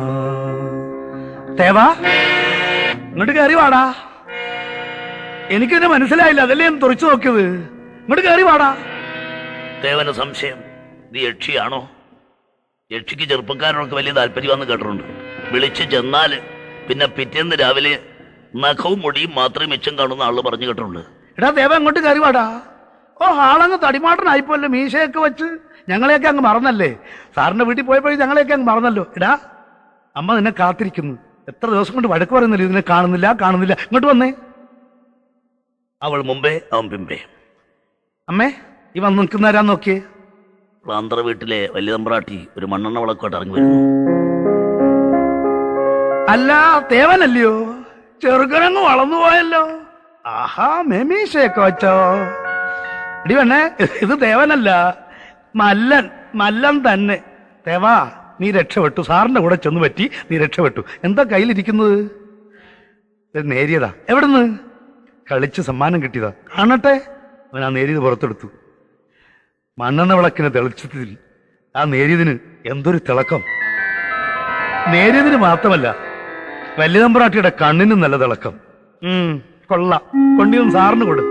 തേവാ ഇങ്ങോട്ട് കയറി വാടാ എനിക്കെന്നെ മനസ്സിലായില്ല അതല്ലേ ഞാൻ തുറച്ചു നോക്കിയത് ഇങ്ങോട്ട് കയറി വാടാ ദേവന് സംശയം ഇത് യക്ഷിയാണോ യക്ഷിക്ക് ചെറുപ്പക്കാരനൊക്കെ വലിയ താല്പര്യമാണെന്ന് കേട്ടിട്ടുണ്ട് വിളിച്ച് ചെന്നാല് പിന്നെ പിറ്റേന്ന് രാവിലെ നഖവും മുടിയും മാത്രമേ മിച്ചം കാണുന്ന ആള് പറഞ്ഞു കേട്ടിട്ടുണ്ട് എടാ ദേവ ഇങ്ങോട്ട് കയറി വാടാ ഓ ആളങ്ങ് തടിമാട്ടനായിപ്പോല്ലേ മീശയൊക്കെ വെച്ച് ഞങ്ങളെയൊക്കെ അങ്ങ് മറന്നല്ലേ സാറിന്റെ വീട്ടിൽ പോയപ്പോഴും ഞങ്ങളെയൊക്കെ അങ്ങ് മറന്നല്ലോ എടാ അമ്മ നിന്നെ കാത്തിരിക്കുന്നു എത്ര ദിവസം കൊണ്ട് വഴക്ക് പറയുന്നില്ല ഇതിനെ കാണുന്നില്ല കാണുന്നില്ല ഇങ്ങോട്ട് വന്നേ അവൾ മുമ്പേ അവൻ പിമ്പേ അമ്മേ ഈ വന്ന് നിൽക്കുന്നവരാ നോക്കിയേ പ്ലാന്തറ വീട്ടിലെ വലിയ തമ്പ്രാട്ടി ഒരു മണ്ണെണ്ണ വിളക്കോട്ട് ഇറങ്ങി വരുന്നു അല്ല തേവനല്ലയോ ചെറുക്കനങ്ങ് വളർന്നു പോയല്ലോ ആഹാ മെമീശയൊക്കെ വെച്ചോ ഇടി വേണേ ഇത് ദേവനല്ല മല്ലൻ മല്ലൻ തന്നെ തേവാ നീ രക്ഷപ്പെട്ടു സാറിന്റെ കൂടെ ചെന്ന് പറ്റി നീ രക്ഷപ്പെട്ടു എന്താ കയ്യിലിരിക്കുന്നത് ഇത് നേരിയതാ എവിടുന്ന് കളിച്ച് സമ്മാനം കിട്ടിയതാ കാണട്ടെ അവൻ ആ നേരിയത് പുറത്തെടുത്തു മണ്ണെണ്ണ വിളക്കിന് തെളിച്ചത്തിൽ ആ നേരിയതിന് എന്തൊരു തിളക്കം നേരിയതിന് മാത്രമല്ല വല്യതമ്പ്രാട്ടിയുടെ കണ്ണിനും നല്ല തിളക്കം ഉം കൊള്ളാം കൊണ്ടിയും സാറിന് കൊടു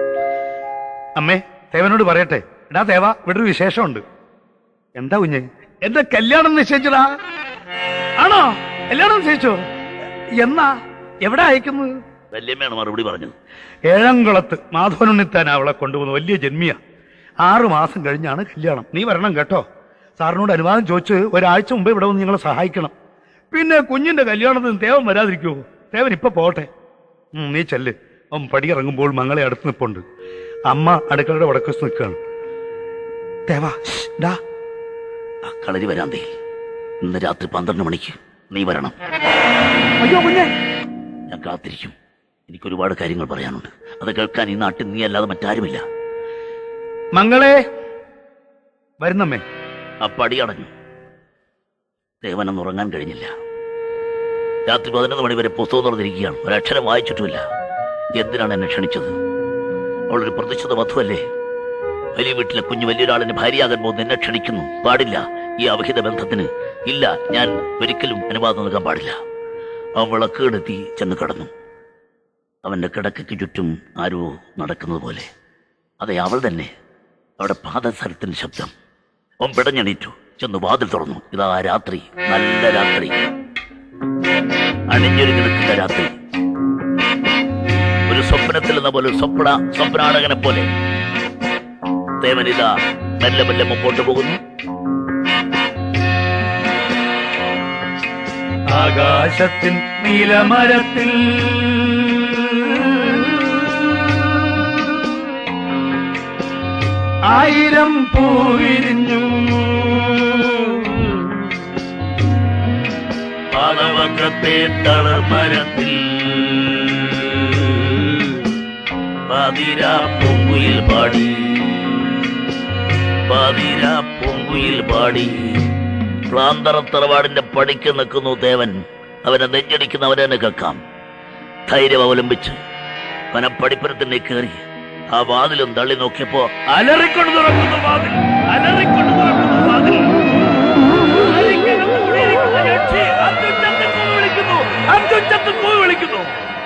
അമ്മേ തേവനോട് പറയട്ടെ എടാ തേവ ഇവിടെ ഒരു വിശേഷമുണ്ട് എന്താ കുഞ്ഞ് എന്റെ കല്യാണം നിശ്ചയിച്ചടാ ആണോ കല്യാണം നിശ്ചയിച്ചോ എന്നാ എവിടെ അയക്കുന്നത് വല്യമ്മയാണ് മറുപടി പറഞ്ഞത് ഏഴംകുളത്ത് മാധവനുണ്ണിത്താൻ അവളെ കൊണ്ടുപോകുന്ന വലിയ ജന്മിയ ആറു മാസം കഴിഞ്ഞാണ് കല്യാണം നീ വരണം കേട്ടോ സാറിനോട് അനുവാദം ചോദിച്ച് ഒരാഴ്ച മുമ്പ് ഇവിടെ വന്ന് ഞങ്ങളെ സഹായിക്കണം പിന്നെ കുഞ്ഞിന്റെ കല്യാണത്തിന് തേവൻ വരാതിരിക്കുമോ തേവൻ ഇപ്പൊ പോട്ടെ ഉം, നീ ചെല്ല് അവൻ പടിയിറങ്ങുമ്പോൾ മങ്ങളെ അടുത്ത് നിൽപ്പുണ്ട് അമ്മ അടുക്കളയുടെ വടക്കസ് നിൽക്കുകയാണ് തേവാ ശ്ശ്, ഡാ ആ കളരി വരാന്തേ ഇന്ന് രാത്രി പന്ത്രണ്ട് മണിക്ക് നീ വരണം അയ്യോ കുഞ്ഞെ ഞാൻ കാത്തിരിക്കും എനിക്ക് ഒരുപാട് കാര്യങ്ങൾ പറയാനുണ്ട് അത് കേൾക്കാൻ ഈ നാട്ടിൽ നീ അല്ലാതെ മറ്റാരുമില്ല മങ്ങളെ വരുന്നമ്മേ ആ പടി അടഞ്ഞു ദേവനൊന്നും ഉറങ്ങാൻ കഴിഞ്ഞില്ല രാത്രി പതിനൊന്ന് മണി വരെ പുസ്തകം തുറന്നിരിക്കുകയാണ് ഒരക്ഷരം വായിച്ചിട്ടുമില്ല എന്തിനാണ് എന്നെ ക്ഷണിച്ചത് അവളൊരു പ്രതിഷ്ഠിത വധുവല്ലേ വലിയ വീട്ടിലെ കുഞ്ഞു വലിയൊരാളിന് ഭാര്യയാകാൻ പോകുന്ന എന്നെ ക്ഷണിക്കുന്നു പാടില്ല ഈ അവിഹിത ബന്ധത്തിന് ഇല്ല ഞാൻ ഒരിക്കലും അനുവാദം നൽകാൻ പാടില്ല അവൻ വിളക്കുകെടുത്തി ചെന്ന് കിടന്നു അവന്റെ കിടക്കയ്ക്ക് ചുറ്റും ആരോ നടക്കുന്നത് പോലെ അതെ അവൾ തന്നെ അവിടെ പാദസരത്തിന്റെ ശബ്ദം അവൻ പിടഞ്ഞെണീറ്റു ചെന്ന് വാതിൽ തുറന്നു ഇതാ രാത്രി നല്ല രാത്രി അണിഞ്ഞൊരുങ്ങി നിൽക്കുന്ന രാത്രി ഒരു സ്വപ്നത്തിൽ എന്ന പോലെ ഒരു സ്വപ്ന സ്വപ്നാടകനെ പോലെ ദേവനിതാ മെല്ലെ മെല്ലെ മുമ്പോട്ട് പോകുന്നു ആകാശത്തിൻ നീലമരത്തിൽ ആയിരം പൂവിരിഞ്ഞു പാതവക്കത്തെ തളർമരത്തിൽ പാതിര പൊങ്കുയിൽ പാടി പാതിര പൊങ്കുയിൽ പാടി പ്ലാന്തറ തറവാടിന്റെ പടിക്ക് നിൽക്കുന്നു ദേവൻ അവനെ നെഞ്ചടിക്കുന്നവനെ തന്നെ കേൾക്കാം ധൈര്യം അവലംബിച്ച് അവനെ പടിപ്പുരത്തിന്റെ കയറി ആ വാതിലും തള്ളി നോക്കിയപ്പോ അലറിക്കൊണ്ട് തുറക്കുന്നു വാതിൽ അലറിക്കൊണ്ട് തുറക്കുന്നു വാതിൽ അരിക്കകത്ത് കുടിയിരിക്കുന്ന യക്ഷി അത്യുച്ചത്തിൽ കൂവി വിളിക്കുന്നു അത്യുച്ചത്തിൽ കൂവി വിളിക്കുന്നു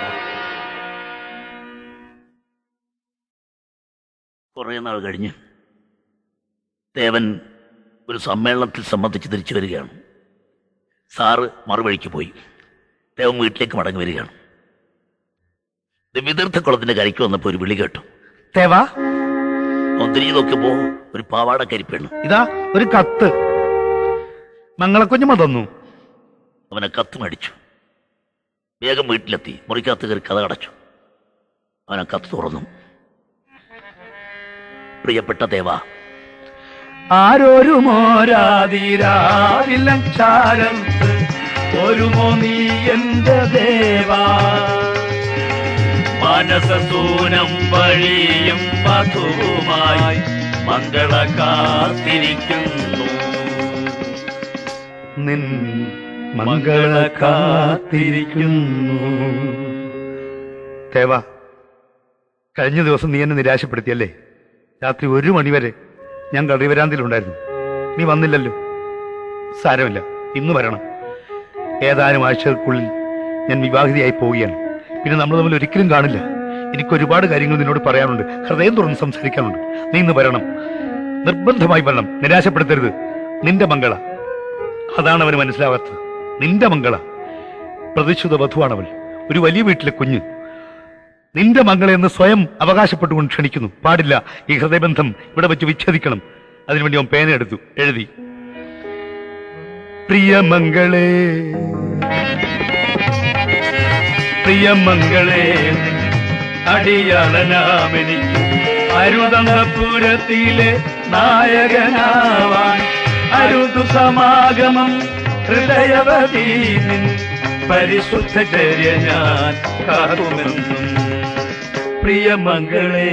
കുറെ നാൾ കഴിഞ്ഞ് ദേവൻ ഒരു സമ്മേളനത്തിൽ സംബന്ധിച്ച് തിരിച്ചു വരികയാണ് സാറ് മറുവഴിക്ക് പോയി ദേവൻ വീട്ടിലേക്ക് മടങ്ങി വരികയാണ് വിതീർത്ഥക്കുളത്തിന്റെ കരയ്ക്ക് വന്നപ്പോ ഒരു വിളി കേട്ടു തേവാ അവൻ തിരിഞ്ഞു നോക്കിയപ്പോ ഒരു പാവാട കരിപ്പെണ്ണ് ഇതാ ഒരു കത്ത് മംഗളക്കുഞ്ഞമ്മ തന്നു അവനെ കത്ത് മേടിച്ചു വേഗം വീട്ടിലെത്തി മുറിക്കകത്ത് കയറി കഥ അടച്ചു അവനെ കത്ത് തുറന്നു പ്രിയപ്പെട്ട ദേവ ആരൊരു മോരാതിരാവിലക്ഷാരത്ത് ഒരുമോ നീ എന്റെ ദേവാ മാനസസൂനം വഴിയും മധുവുമായി മംഗള കാത്തിരിക്കുന്നു നിൻ മംഗള കാത്തിരിക്കുന്നു തേവ കഴിഞ്ഞ ദിവസം നീ എന്നെ നിരാശപ്പെടുത്തിയല്ലേ രാത്രി ഒരു മണിവരെ ഞാൻ കളിവരാന്തിലുണ്ടായിരുന്നു നീ വന്നില്ലല്ലോ സാരമില്ല ഇന്ന് വരണം ഏതാനും ആഴ്ചകൾക്കുള്ളിൽ ഞാൻ വിവാഹിതയായി പോവുകയാണ് പിന്നെ നമ്മൾ തമ്മിൽ ഒരിക്കലും കാണില്ല എനിക്ക് ഒരുപാട് കാര്യങ്ങൾ നിന്നോട് പറയാനുണ്ട് ഹൃദയം തുറന്ന് സംസാരിക്കാനുണ്ട് നീ ഇന്ന് വരണം നിർബന്ധമായി വരണം നിരാശപ്പെടുത്തരുത് നിന്റെ മംഗള അതാണ് അവന് മനസ്സിലാവാത്തത് നിന്റെ മംഗള പ്രതിശുദ്ധ വധുവാണവൾ ഒരു വലിയ വീട്ടിലെ കുഞ്ഞ് നിന്റെ മംഗളെ എന്ന് സ്വയം അവകാശപ്പെട്ടുകൊണ്ട് ക്ഷണിക്കുന്നു പാടില്ല ഈ ഹൃദയബന്ധം ഇവിടെ വെച്ച് വിച്ഛേദിക്കണം അതിനുവേണ്ടി അവൻ പേന എടുത്തു എഴുതി പ്രിയമംഗളെ പ്രിയമംഗളെ അടിയാളനാമെനിക്ക് അരുതന്തപുരത്തിലെ നായകനാവാൻ അരുതു സമാഗമം ഹൃദയവതീ നിൻ പരിശുദ്ധ ചര്യ ഞാൻ കാക്കുമെന്നും പ്രിയമംഗളേ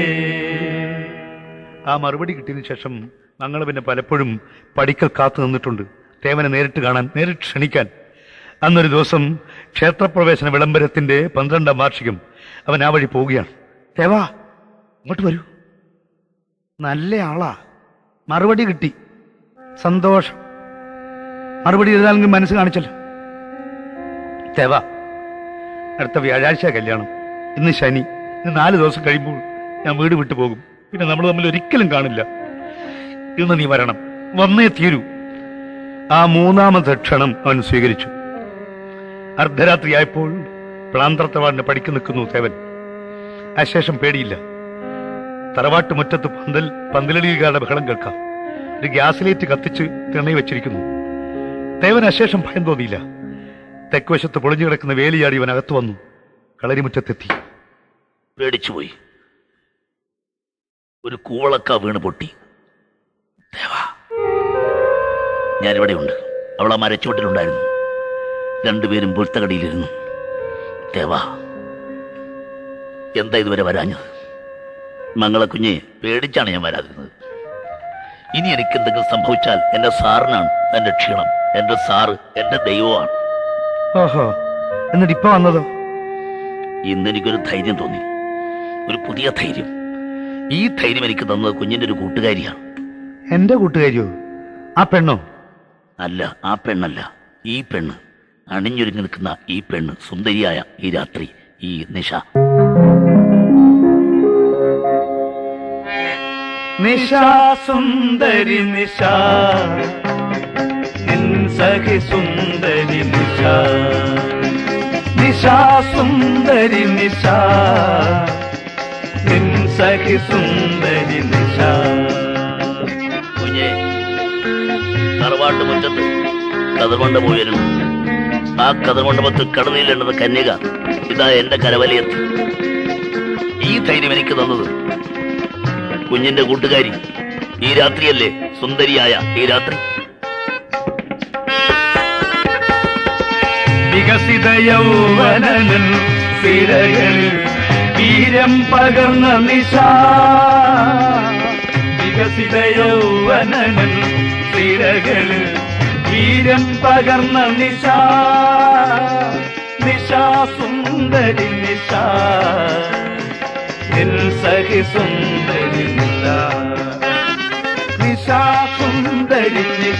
ആ മറുപടി കിട്ടിയതിനു ശേഷം ഞങ്ങൾ പിന്നെ പലപ്പോഴും പടിക്കൽ കാത്തു നിന്നിട്ടുണ്ട് തേവനെ നേരിട്ട് കാണാൻ നേരിട്ട് ക്ഷണിക്കാൻ അന്നൊരു ദിവസം ക്ഷേത്രപ്രവേശന വിളംബരത്തിന്റെ പന്ത്രണ്ടാം വാർഷികം അവൻ ആ വഴി പോവുകയാണ് തേവാ ഇങ്ങോട്ട് വരൂ നല്ല ആളാ മറുപടി കിട്ടി സന്തോഷം മറുപടി എഴുതാനെങ്കിൽ മനസ്സ് കാണിച്ചല്ലോ തേവാ അടുത്ത വ്യാഴാഴ്ച കല്യാണം ഇന്ന് ശനി ഇന്ന് നാല് ദിവസം കഴിയുമ്പോൾ ഞാൻ വീട് വിട്ടു പോകും പിന്നെ നമ്മൾ തമ്മിൽ ഒരിക്കലും കാണില്ല ഇന്ന് നീ വരണം വന്നേ തീരൂ ആ മൂന്നാമത്തെ ക്ഷണം അവൻ സ്വീകരിച്ചു അർദ്ധരാത്രിയായപ്പോൾ പ്ലാന്തറത്തവാടിനെ പഠിക്കു നിൽക്കുന്നു തേവൻ അശേഷം പേടിയില്ല തറവാട്ട് മുറ്റത്ത് പന്തൽ പന്തലടികളുടെ ബഹളം കേൾക്കാം ഒരു ഗ്യാസ് ലൈറ്റ് കത്തിച്ച് തിണയി വെച്ചിരിക്കുന്നു തേവൻ അശേഷം ഭയം തോന്നിയില്ല തെക്കുവശത്ത് പൊളിഞ്ഞു കിടക്കുന്ന വേലിയാടി ഇവൻ അകത്തു വന്നു കളരിമുറ്റത്തെത്തി പേടിച്ചുപോയി ഒരു കൂവളക്ക വീണ് പൊട്ടി ദേവാ ഞാനിവിടെ ഉണ്ട് അവൾ ആ മരച്ചുവട്ടിലുണ്ടായിരുന്നു രണ്ടുപേരും പുൽത്തകടിയിലിരുന്നു ദേവാ എന്താ ഇതുവരെ വരാഞ്ഞത് മംഗളക്കുഞ്ഞെ പേടിച്ചാണ് ഞാൻ വരാതിരുന്നത് ഇനി എനിക്ക് എന്തെങ്കിലും സംഭവിച്ചാൽ എന്റെ സാറിനാണ് എന്റെ ക്ഷീണം എന്റെ സാറ് എന്റെ ദൈവമാണ് ഓഹോ എന്നിട്ട് ഇപ്പൊ വന്നതോ ഇന്ന് എനിക്കൊരു ധൈര്യം തോന്നി ഒരു പുതിയ ധൈര്യം ഈ ധൈര്യം എനിക്ക് തന്നത് കുഞ്ഞിന്റെ ഒരു കൂട്ടുകാരിയാണ് എന്റെ കൂട്ടുകാരിയോ ആ പെണ്ണോ അല്ല ആ പെണ്ണല്ല ഈ പെണ്ണ് അണിഞ്ഞൊരുങ്ങി നിൽക്കുന്ന ഈ പെണ്ണ് സുന്ദരിയായ ഈ രാത്രി ഈ നിശ നിശാ സുന്ദരി നിശാ നിൻ സഖി സുന്ദരി നിശാ നിശാ സുന്ദരി നിശാ നിൻ സഖി സുന്ദരി നിശാ കുഞ്ഞെ തറവാട്ട് മുറ്റത്ത് കതിർമണ്ട പോയിരുന്നു ആ കതിർമണ്ഡപത്തിൽ കടലിലുണ്ടെന്ന കന്യക ഇതാ എന്റെ കരവലയെത്തി ഈ ധൈര്യം എനിക്ക് തന്നത് കുഞ്ഞിന്റെ കൂട്ടുകാരി ഈ രാത്രിയല്ലേ സുന്ദരിയായ ഈ രാത്രി വികസിത യൗവനനിൽ സിരകളിൽ വീരം പകർന്ന നിശ വികസിത യൗവനനിൽ സിരകളിൽ വീരം പകർന്ന നിശ നിശ സുന്ദരി നിശ നിൽ സഖി സുന്ദരി നിശ നിശ സുന്ദരി നിശ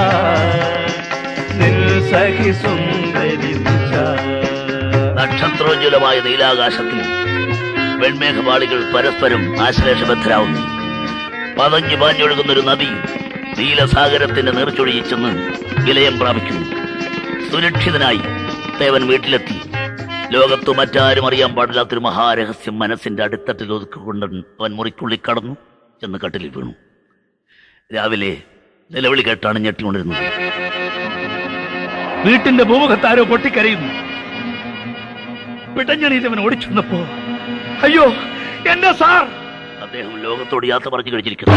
നിൽ സഖി സുന്ദരി നിശ നക്ഷത്രോജ്വലമായ നീലാകാശത്തിൽ വെൺമേഘപാളികൾ പരസ്പരം ആശ്ലേഷബദ്ധരാവുന്നു പതഞ്ഞു പാഞ്ഞൊഴുകുന്ന ഒരു നദി നീലസാഗരത്തിന്റെ നീർച്ചൊഴിയിൽ ചെന്ന് വിലയം പ്രാപിക്കുന്നു സുരക്ഷിതനായി ദേവൻ വീട്ടിലെത്തി ലോകത്ത് മറ്റാരും അറിയാൻ പാടില്ലാത്തൊരു മഹാരഹസ്യം മനസ്സിന്റെ അടിത്തട്ടിൽ ഒതുക്കിക്കൊണ്ട് അവൻ മുറിക്കുള്ളിൽ കടന്നു ചെന്ന് കട്ടിലിൽ വീണു രാവിലെ നിലവിളി കേട്ടാണ് ഞെട്ടിക്കൊണ്ടിരുന്നത് വീട്ടിന്റെ ഭൂമുഖത്താരോ പൊട്ടിക്കരയുന്നു പിടഞ്ഞണീതവൻ ഓടിച്ചെന്നപ്പോ അയ്യോ എന്റെ സാർ അദ്ദേഹം ലോകത്തോട് യാത്ര പറഞ്ഞു കഴിച്ചിരിക്കുന്നു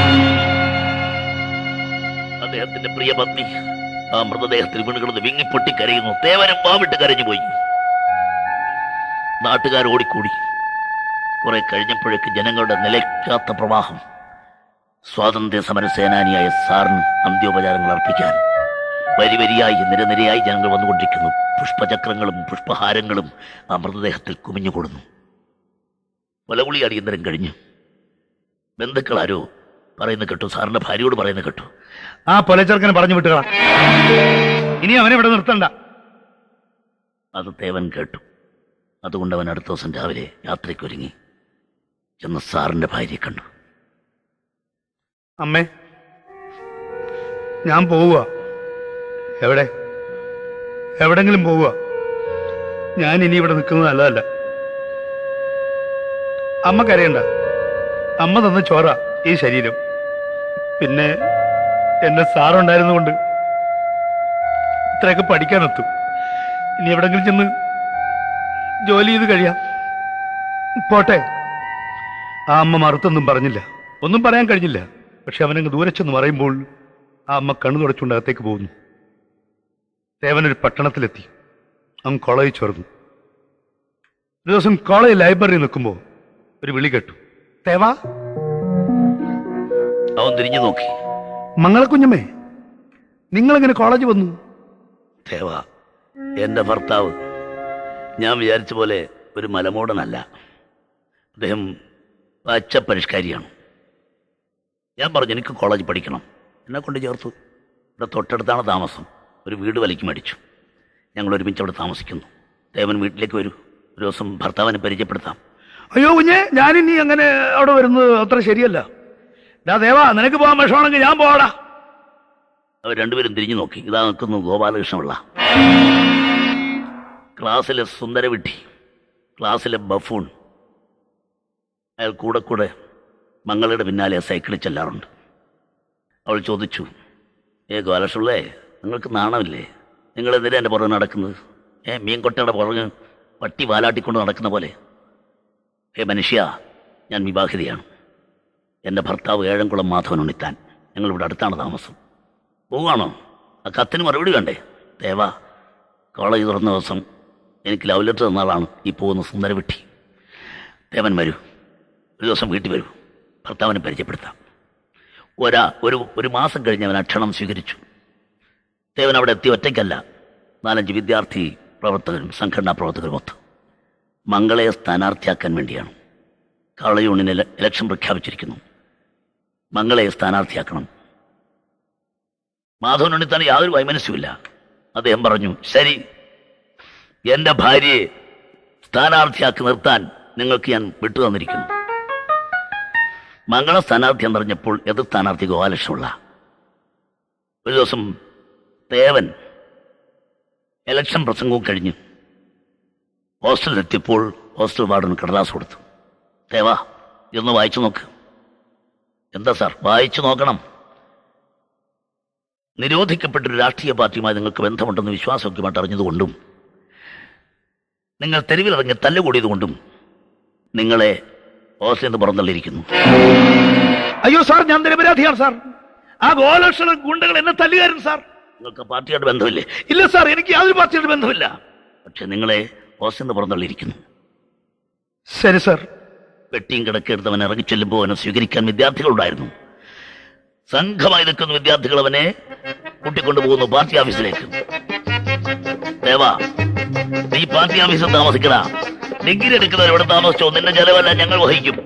അദ്ദേഹത്തിന്റെ പ്രിയ പത്നി ആ മൃതദേഹത്തിൽ വീണുകിടന്ന് വിങ്ങിപ്പൊട്ടി കരയുന്നു തേവനും പാവിട്ട് കരഞ്ഞുപോയി നാട്ടുകാർ ഓടിക്കൂടി കുറെ കഴിഞ്ഞപ്പോഴേക്ക് ജനങ്ങളുടെ നിലയ്ക്കാത്ത പ്രവാഹം സ്വാതന്ത്ര്യ സമര സേനാനിയായ സാറിന് അന്ത്യോപചാരങ്ങൾ അർപ്പിക്കാൻ വരി വരിയായി നിരനിരയായി ജനങ്ങൾ വന്നുകൊണ്ടിരിക്കുന്നു പുഷ്പചക്രങ്ങളും പുഷ്പഹാരങ്ങളും ആ മൃതദേഹത്തിൽ കുമിഞ്ഞുകൊടുന്നു കൊലകുളി അടിയന്തരം കഴിഞ്ഞു ബന്ധുക്കളാരോ പറയുന്ന കേട്ടു സാറിന്റെ ഭാര്യയോട് പറയുന്ന കേട്ടു ആ പൊലച്ചെറുക്കനെ പറഞ്ഞു വിട്ടുകളാ ഇനി അവനെ ഇവിടെ നിർത്തണ്ട അത് തേവൻ കേട്ടു അതുകൊണ്ട് അവൻ അടുത്ത ദിവസം രാവിലെ യാത്രയ്ക്കൊരുങ്ങി ചെന്ന് സാറിന്റെ ഭാര്യയെ കണ്ടു അമ്മേ ഞാൻ പോവുക എവിടെ എവിടെങ്കിലും പോവുക ഞാൻ ഇനി ഇവിടെ നിൽക്കുന്നത് നല്ലതല്ല അമ്മ കരയണ്ട അമ്മ തന്ന ചോറ ഈ ശരീരം പിന്നെ എന്നെ സാറുണ്ടായിരുന്നുകൊണ്ട് ഇത്രയൊക്കെ പഠിക്കാനെത്തും ഇനി എവിടെങ്കിലും ചെന്ന് ജോലി ചെയ്ത് കഴിയാം പോട്ടെ ആ അമ്മ മറുത്തൊന്നും പറഞ്ഞില്ല ഒന്നും പറയാൻ കഴിഞ്ഞില്ല പക്ഷെ അവനങ്ങ് ദൂരെ ചെന്ന് പറയുമ്പോൾ ആ അമ്മ കണ്ണു തുടച്ചുകൊണ്ട് അകത്തേക്ക് പോകുന്നു ദേവനൊരു പട്ടണത്തിലെത്തി അവൻ കോളേജിൽ ചേർന്നു ഒരു ദിവസം കോളേജ് ലൈബ്രറി നിൽക്കുമ്പോൾ ഒരു വിളി കേട്ടു തേവാ അവൻ തിരിഞ്ഞു നോക്കി മംഗളക്കുഞ്ഞമ്മേ നിങ്ങളെങ്ങനെ കോളേജ് വന്നു ദേവ എന്റെ ഭർത്താവ് ഞാൻ വിചാരിച്ച പോലെ ഒരു മലമൂടനല്ല അദ്ദേഹം പച്ച പരിഷ്കാരിയാണ് ഞാൻ പറഞ്ഞു എനിക്ക് കോളേജ് പഠിക്കണം എന്നെ കൊണ്ട് ചേർത്തു ഇവിടെ തൊട്ടടുത്താണ് താമസം ഒരു വീട് വിലയ്ക്ക് മേടിച്ചു ഞങ്ങൾ ഒരുമിച്ച് അവിടെ താമസിക്കുന്നു ദേവൻ വീട്ടിലേക്ക് വരൂ ഒരു ദിവസം ഭർത്താവിനെ പരിചയപ്പെടുത്താം അയ്യോ കുഞ്ഞെ ഞാനിനി അങ്ങനെ അവിടെ വരുന്നത് അത്ര ശരിയല്ല ഡാ ദേവാ നിനക്ക് പോകാൻ വിഷമാണെങ്കിൽ ഞാൻ പോവാടാ അവർ രണ്ടുപേരും തിരിഞ്ഞു നോക്കി ഇതാ നിൽക്കുന്നു ഗോപാലകൃഷ്ണപിള്ള ക്ലാസ്സിലെ സുന്ദരവിട്ടി ക്ലാസ്സിലെ ബഫൂൺ അയാൾ കൂടെ കൂടെ മങ്ങളുടെ പിന്നാലെ സൈക്കിളിൽ ചെല്ലാറുണ്ട് അവൾ ചോദിച്ചു ഏ ഗോപാലകൃഷ്ണപിള്ളേ നിങ്ങൾക്ക് നാണമില്ലേ നിങ്ങൾ എന്തിനാ എൻ്റെ പുറകെ നടക്കുന്നത് ഏ മീൻകൊട്ടയുടെ പുറകെ പട്ടി വാലാട്ടിക്കൊണ്ട് നടക്കുന്ന പോലെ ഹേ മനുഷ്യ ഞാൻ വിവാഹിതയാണ് എൻ്റെ ഭർത്താവ് ഏഴംകുളം മാധവൻ ഉണ്ണിത്താൻ ഞങ്ങളിവിടെ അടുത്താണ് താമസം പോവാണോ ആ കത്തിന് മറുപടി വേണ്ടേ ദേവാ കോളേജ് തുറന്ന ദിവസം എനിക്ക് ലവ് ലെറ്റർ തന്ന ആളാണ് ഈ പോകുന്ന സുന്ദരവിട്ടി ദേവൻ വരൂ ഒരു ദിവസം വീട്ടിൽ വരൂ ഭർത്താവിനെ പരിചയപ്പെടുത്താം ഒരാ ഒരു ഒരു മാസം കഴിഞ്ഞ് അവൻ അക്ഷണം സ്വീകരിച്ചു ദേവൻ അവിടെ എത്തി ഒറ്റയ്ക്കല്ല നാലഞ്ച് വിദ്യാർത്ഥി പ്രവർത്തകരും സംഘടനാ പ്രവർത്തകരും ഒത്ത് മംഗളയെ സ്ഥാനാർത്ഥിയാക്കാൻ വേണ്ടിയാണ് കാള യൂണിയൻ ഇല- ഇലക്ഷൻ പ്രഖ്യാപിച്ചിരിക്കുന്നു മംഗളയെ സ്ഥാനാർത്ഥിയാക്കണം മാധവൻ ഉണ്ണിത്താൻ യാതൊരു വൈമനസ്യമില്ല അദ്ദേഹം പറഞ്ഞു ശരി എന്റെ ഭാര്യയെ സ്ഥാനാർത്ഥിയാക്കി നിർത്താൻ നിങ്ങൾക്ക് ഞാൻ വിട്ടു തന്നിരിക്കുന്നു മംഗള സ്ഥാനാർത്ഥി എന്നറിഞ്ഞപ്പോൾ എതിർ സ്ഥാനാർത്ഥി ഗോപാലകൃഷ്ണപിള്ള ഒരു ദിവസം ദേവൻ ഇലക്ഷൻ പ്രസംഗവും കഴിഞ്ഞ് ഹോസ്റ്റലിലെത്തിയപ്പോൾ ഹോസ്റ്റൽ വാർഡന് കടലാസ് കൊടുത്തു ദേവാ ഇതൊന്ന് വായിച്ചു നോക്ക് എന്താ സാർ വായിച്ചു നോക്കണം നിരോധിക്കപ്പെട്ടൊരു രാഷ്ട്രീയ പാർട്ടിയുമായി നിങ്ങൾക്ക് ബന്ധമുണ്ടെന്ന് വിശ്വാസമൊക്കെയുമായിട്ട് അറിഞ്ഞതുകൊണ്ടും നിങ്ങൾ തെരുവിലിറങ്ങി തല്ലുകൂടിയതുകൊണ്ടും നിങ്ങളെ ഹോസ്റ്റലിൽ നിന്ന് പുറന്തള്ളിയിരിക്കുന്നു അയ്യോ സാർ ഞാൻ നിരപരാധിയാണ് സാർ ആ ഗോലക്ഷണ ഗുണ്ടകൾ എന്നെ തല്ലുകാരൻ സാർ നിങ്ങൾക്ക് പാർട്ടിയായിട്ട് ബന്ധമില്ലേ ഇല്ല സാർ എനിക്ക് യാതൊരു പാർട്ടിയുടെ ബന്ധമില്ല പക്ഷെ നിങ്ങളെ ഹോസ്റ്റലിൽ നിന്ന് പുറന്തള്ളിയിരിക്കുന്നു ശരി സാർ പെട്ടിയും കിടക്കെടുത്തവൻ ഇറങ്ങി ചെല്ലുമ്പോൾ അവനെ സ്വീകരിക്കാൻ വിദ്യാർത്ഥികളുണ്ടായിരുന്നു സംഘമായി നിൽക്കുന്ന വിദ്യാർത്ഥികൾ അവനെ കൂട്ടിക്കൊണ്ടുപോകുന്നു പാർട്ടി ഓഫീസിലേക്ക് ദേവാ നീ പാർട്ടി ഓഫീസിൽ താമസിക്കണ ഡിഗ്രി എടുക്കുന്നവർ ഇവിടെ താമസിച്ചോ നിന്റെ ചെലവെല്ലാം ഞങ്ങൾ വഹിക്കും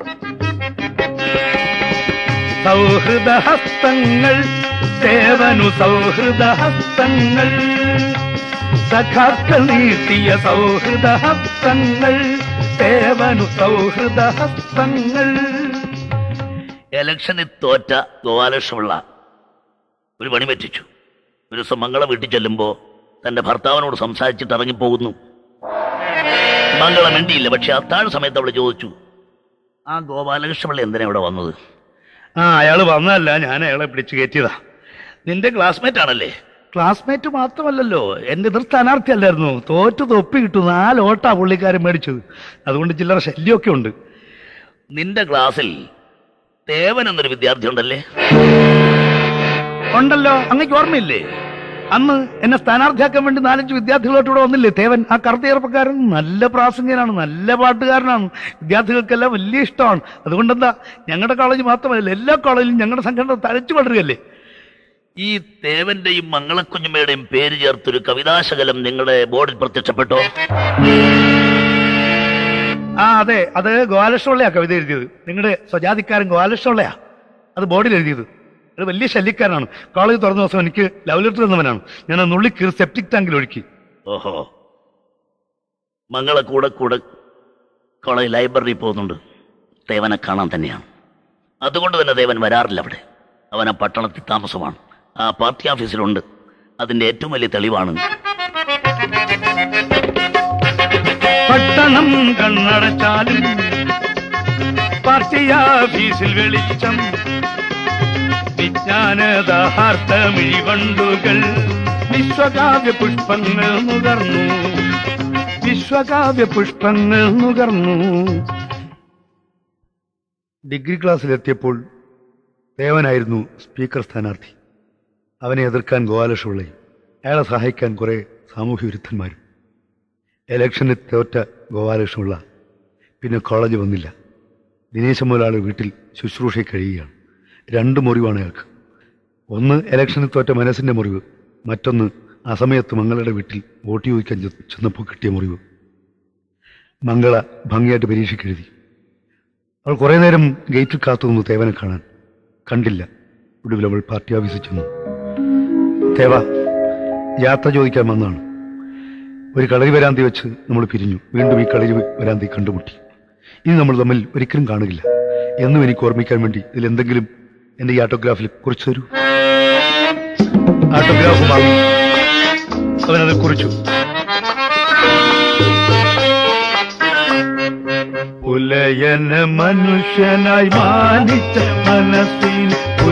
സൗഹൃദഹസ്തങ്ങൾ ദേവനു സൗഹൃദഹസ്തങ്ങൾ സഖാക്കൾ നീട്ടിയ സൗഹൃദഹസ്തങ്ങൾ ദേവനു സൗഹൃദഹസ്തങ്ങൾ ഇലക്ഷനിൽ തോറ്റ ഗോപാലകൃഷ്ണപിള്ള ഒരു പണി പറ്റിച്ചു ഒരു ദിവസം മംഗള വീട്ടിൽ ചെല്ലുമ്പോൾ തന്റെ ഭർത്താവിനോട് സംസാരിച്ചിട്ട് ഇറങ്ങിപ്പോകുന്നു മംഗള മിണ്ടിയില്ല പക്ഷെ അത്താഴ സമയത്ത് അവള് ചോദിച്ചു ആ ഗോപാലകൃഷ്ണപിള്ള എന്തിനാ ഇവിടെ വന്നത് ആ അയാള് വന്നതല്ല ഞാൻ അയാളെ പിടിച്ചു കയറ്റിയതാ നിന്റെ ക്ലാസ്മേറ്റ് ആണല്ലേ ക്ലാസ്മേറ്റ് മാത്രമല്ലല്ലോ എന്റെ എതിർ സ്ഥാനാർത്ഥി അല്ലായിരുന്നു തോറ്റു തൊപ്പി കിട്ടും നാല് ഓട്ടാ പുള്ളിക്കാരൻ മേടിച്ചത് അതുകൊണ്ട് ചില്ലറ ശല്യമൊക്കെ ഉണ്ട് നിന്റെ ക്ലാസ്സിൽ തേവൻ എന്നൊരു വിദ്യാർത്ഥി ഉണ്ടല്ലേ ഉണ്ടല്ലോ അങ്ങക്ക് ഓർമ്മയില്ലേ അന്ന് എന്നെ സ്ഥാനാർത്ഥിയാക്കാൻ വേണ്ടി നാലഞ്ച് വിദ്യാർത്ഥികളോട്ട് ഇവിടെ വന്നില്ലേ തേവൻ ആ കറുത്ത ചെറുപ്പക്കാരൻ നല്ല പ്രാസംഗികനാണ് നല്ല പാട്ടുകാരനാണ് വിദ്യാർത്ഥികൾക്കെല്ലാം വലിയ ഇഷ്ടമാണ് അതുകൊണ്ടെന്താ ഞങ്ങളുടെ കോളേജ് മാത്രമല്ല എല്ലാ കോളേജിലും ഞങ്ങളുടെ സംഘടന തഴച്ചു വളരുകയല്ലേ ഈ തേവന്റെയും മംഗളക്കുഞ്ഞുമ്മയുടെയും പേര് ചേർത്തൊരു കവിതാശകലം നിങ്ങളുടെ ബോർഡിൽ പ്രത്യക്ഷപ്പെട്ടോ ആ അതെ അത് ഗോപാലകൃഷ്ണപിള്ളയാ കവിത എഴുതിയത് നിങ്ങളുടെ സ്വജാതിക്കാരൻ ഗോപാലകൃഷ്ണപിള്ളയാ അത് ബോർഡിൽ എഴുതിയത് അത് വലിയ ശല്യക്കാരനാണ് കോളേജ് തുറന്ന ദിവസം എനിക്ക് ലവ് ലെറ്റർ തന്നവനാണ് ഞാൻ ആ നുള്ളി കീറി സെപ്റ്റിക് ടാങ്കിൽ ഒഴുക്കി ഓഹോ മംഗള കൂടെ കൂടെ കോളേജ് ലൈബ്രറി പോകുന്നുണ്ട് ദേവനെ കാണാൻ തന്നെയാണ് അതുകൊണ്ട് തന്നെ ദേവൻ വരാറില്ല അവിടെ അവൻ ആ പട്ടണത്തിൽ താമസമാണ് ആ പാർട്ടി ഓഫീസിലുണ്ട് അതിന്റെ ഏറ്റവും വലിയ തെളിവാണ് പട്ടണം കണ്ണടച്ചാലും പാർട്ടി ഓഫീസിൽ വെളിച്ചം വിജ്ഞാനദാഹാർത്തമിഴികൊണ്ടുകൾ വിശ്വകാവ്യ പുഷ്പങ്ങൾ നുകർന്നു വിശ്വകാവ്യ പുഷ്പങ്ങൾ നുകർന്നു ഡിഗ്രി ക്ലാസ്സിലെത്തിയപ്പോൾ ദേവനായിരുന്നു സ്പീക്കർ സ്ഥാനാർത്ഥി അവനെ എതിർക്കാൻ ഗോപാലകൃഷ്ണപിള്ളയും അയാളെ സഹായിക്കാൻ കുറെ സാമൂഹ്യ വിരുദ്ധന്മാരും ഇലക്ഷനിൽ തോറ്റ ഗോപാലകൃഷ്ണപിള്ള പിന്നെ കോളേജ് വന്നില്ല ദിനേശ മുതലാളി വീട്ടിൽ ശുശ്രൂഷ കഴിയുകയാണ് രണ്ട് മുറിവാണ് അയാൾക്ക് ഒന്ന് ഇലക്ഷനിൽ തോറ്റ മനസ്സിൻ്റെ മുറിവ് മറ്റൊന്ന് ആ സമയത്ത് മംഗളയുടെ വീട്ടിൽ വോട്ട് ചോദിക്കാൻ ചെ- ചെന്നപ്പോൾ കിട്ടിയ മുറിവ് മംഗള ഭംഗിയായിട്ട് പരീക്ഷയ്ക്ക് എഴുതി അവൾ കുറേ നേരം ഗേറ്റിൽ കാത്തു നിന്നു തേവനെ കാണാൻ കണ്ടില്ല ഒടുവിൽ അവൾ പാർട്ടി ഓഫീസിൽ ചെന്നു തേവ യാത്ര ചോദിക്കാൻ വന്നാണ് ഒരു കളരി വരാന്തി വെച്ച് നമ്മൾ പിരിഞ്ഞു വീണ്ടും ഈ കളരി വരാന്തി കണ്ടുമുട്ടി ഇനി നമ്മൾ തമ്മിൽ ഒരിക്കലും കാണുകയില്ല എന്നും എനിക്ക് ഓർമ്മിക്കാൻ വേണ്ടി ഇതിൽ എന്തെങ്കിലും എന്റെ ഈ ആട്ടോഗ്രാഫിൽ കുറിച്ചു തരൂ ആട്ടോഗ്രാഫ് വാങ്ങി അവനത് കുറിച്ചു പുലയന മനുഷ്യനായി മാനിച്ച മനസ്സിൽ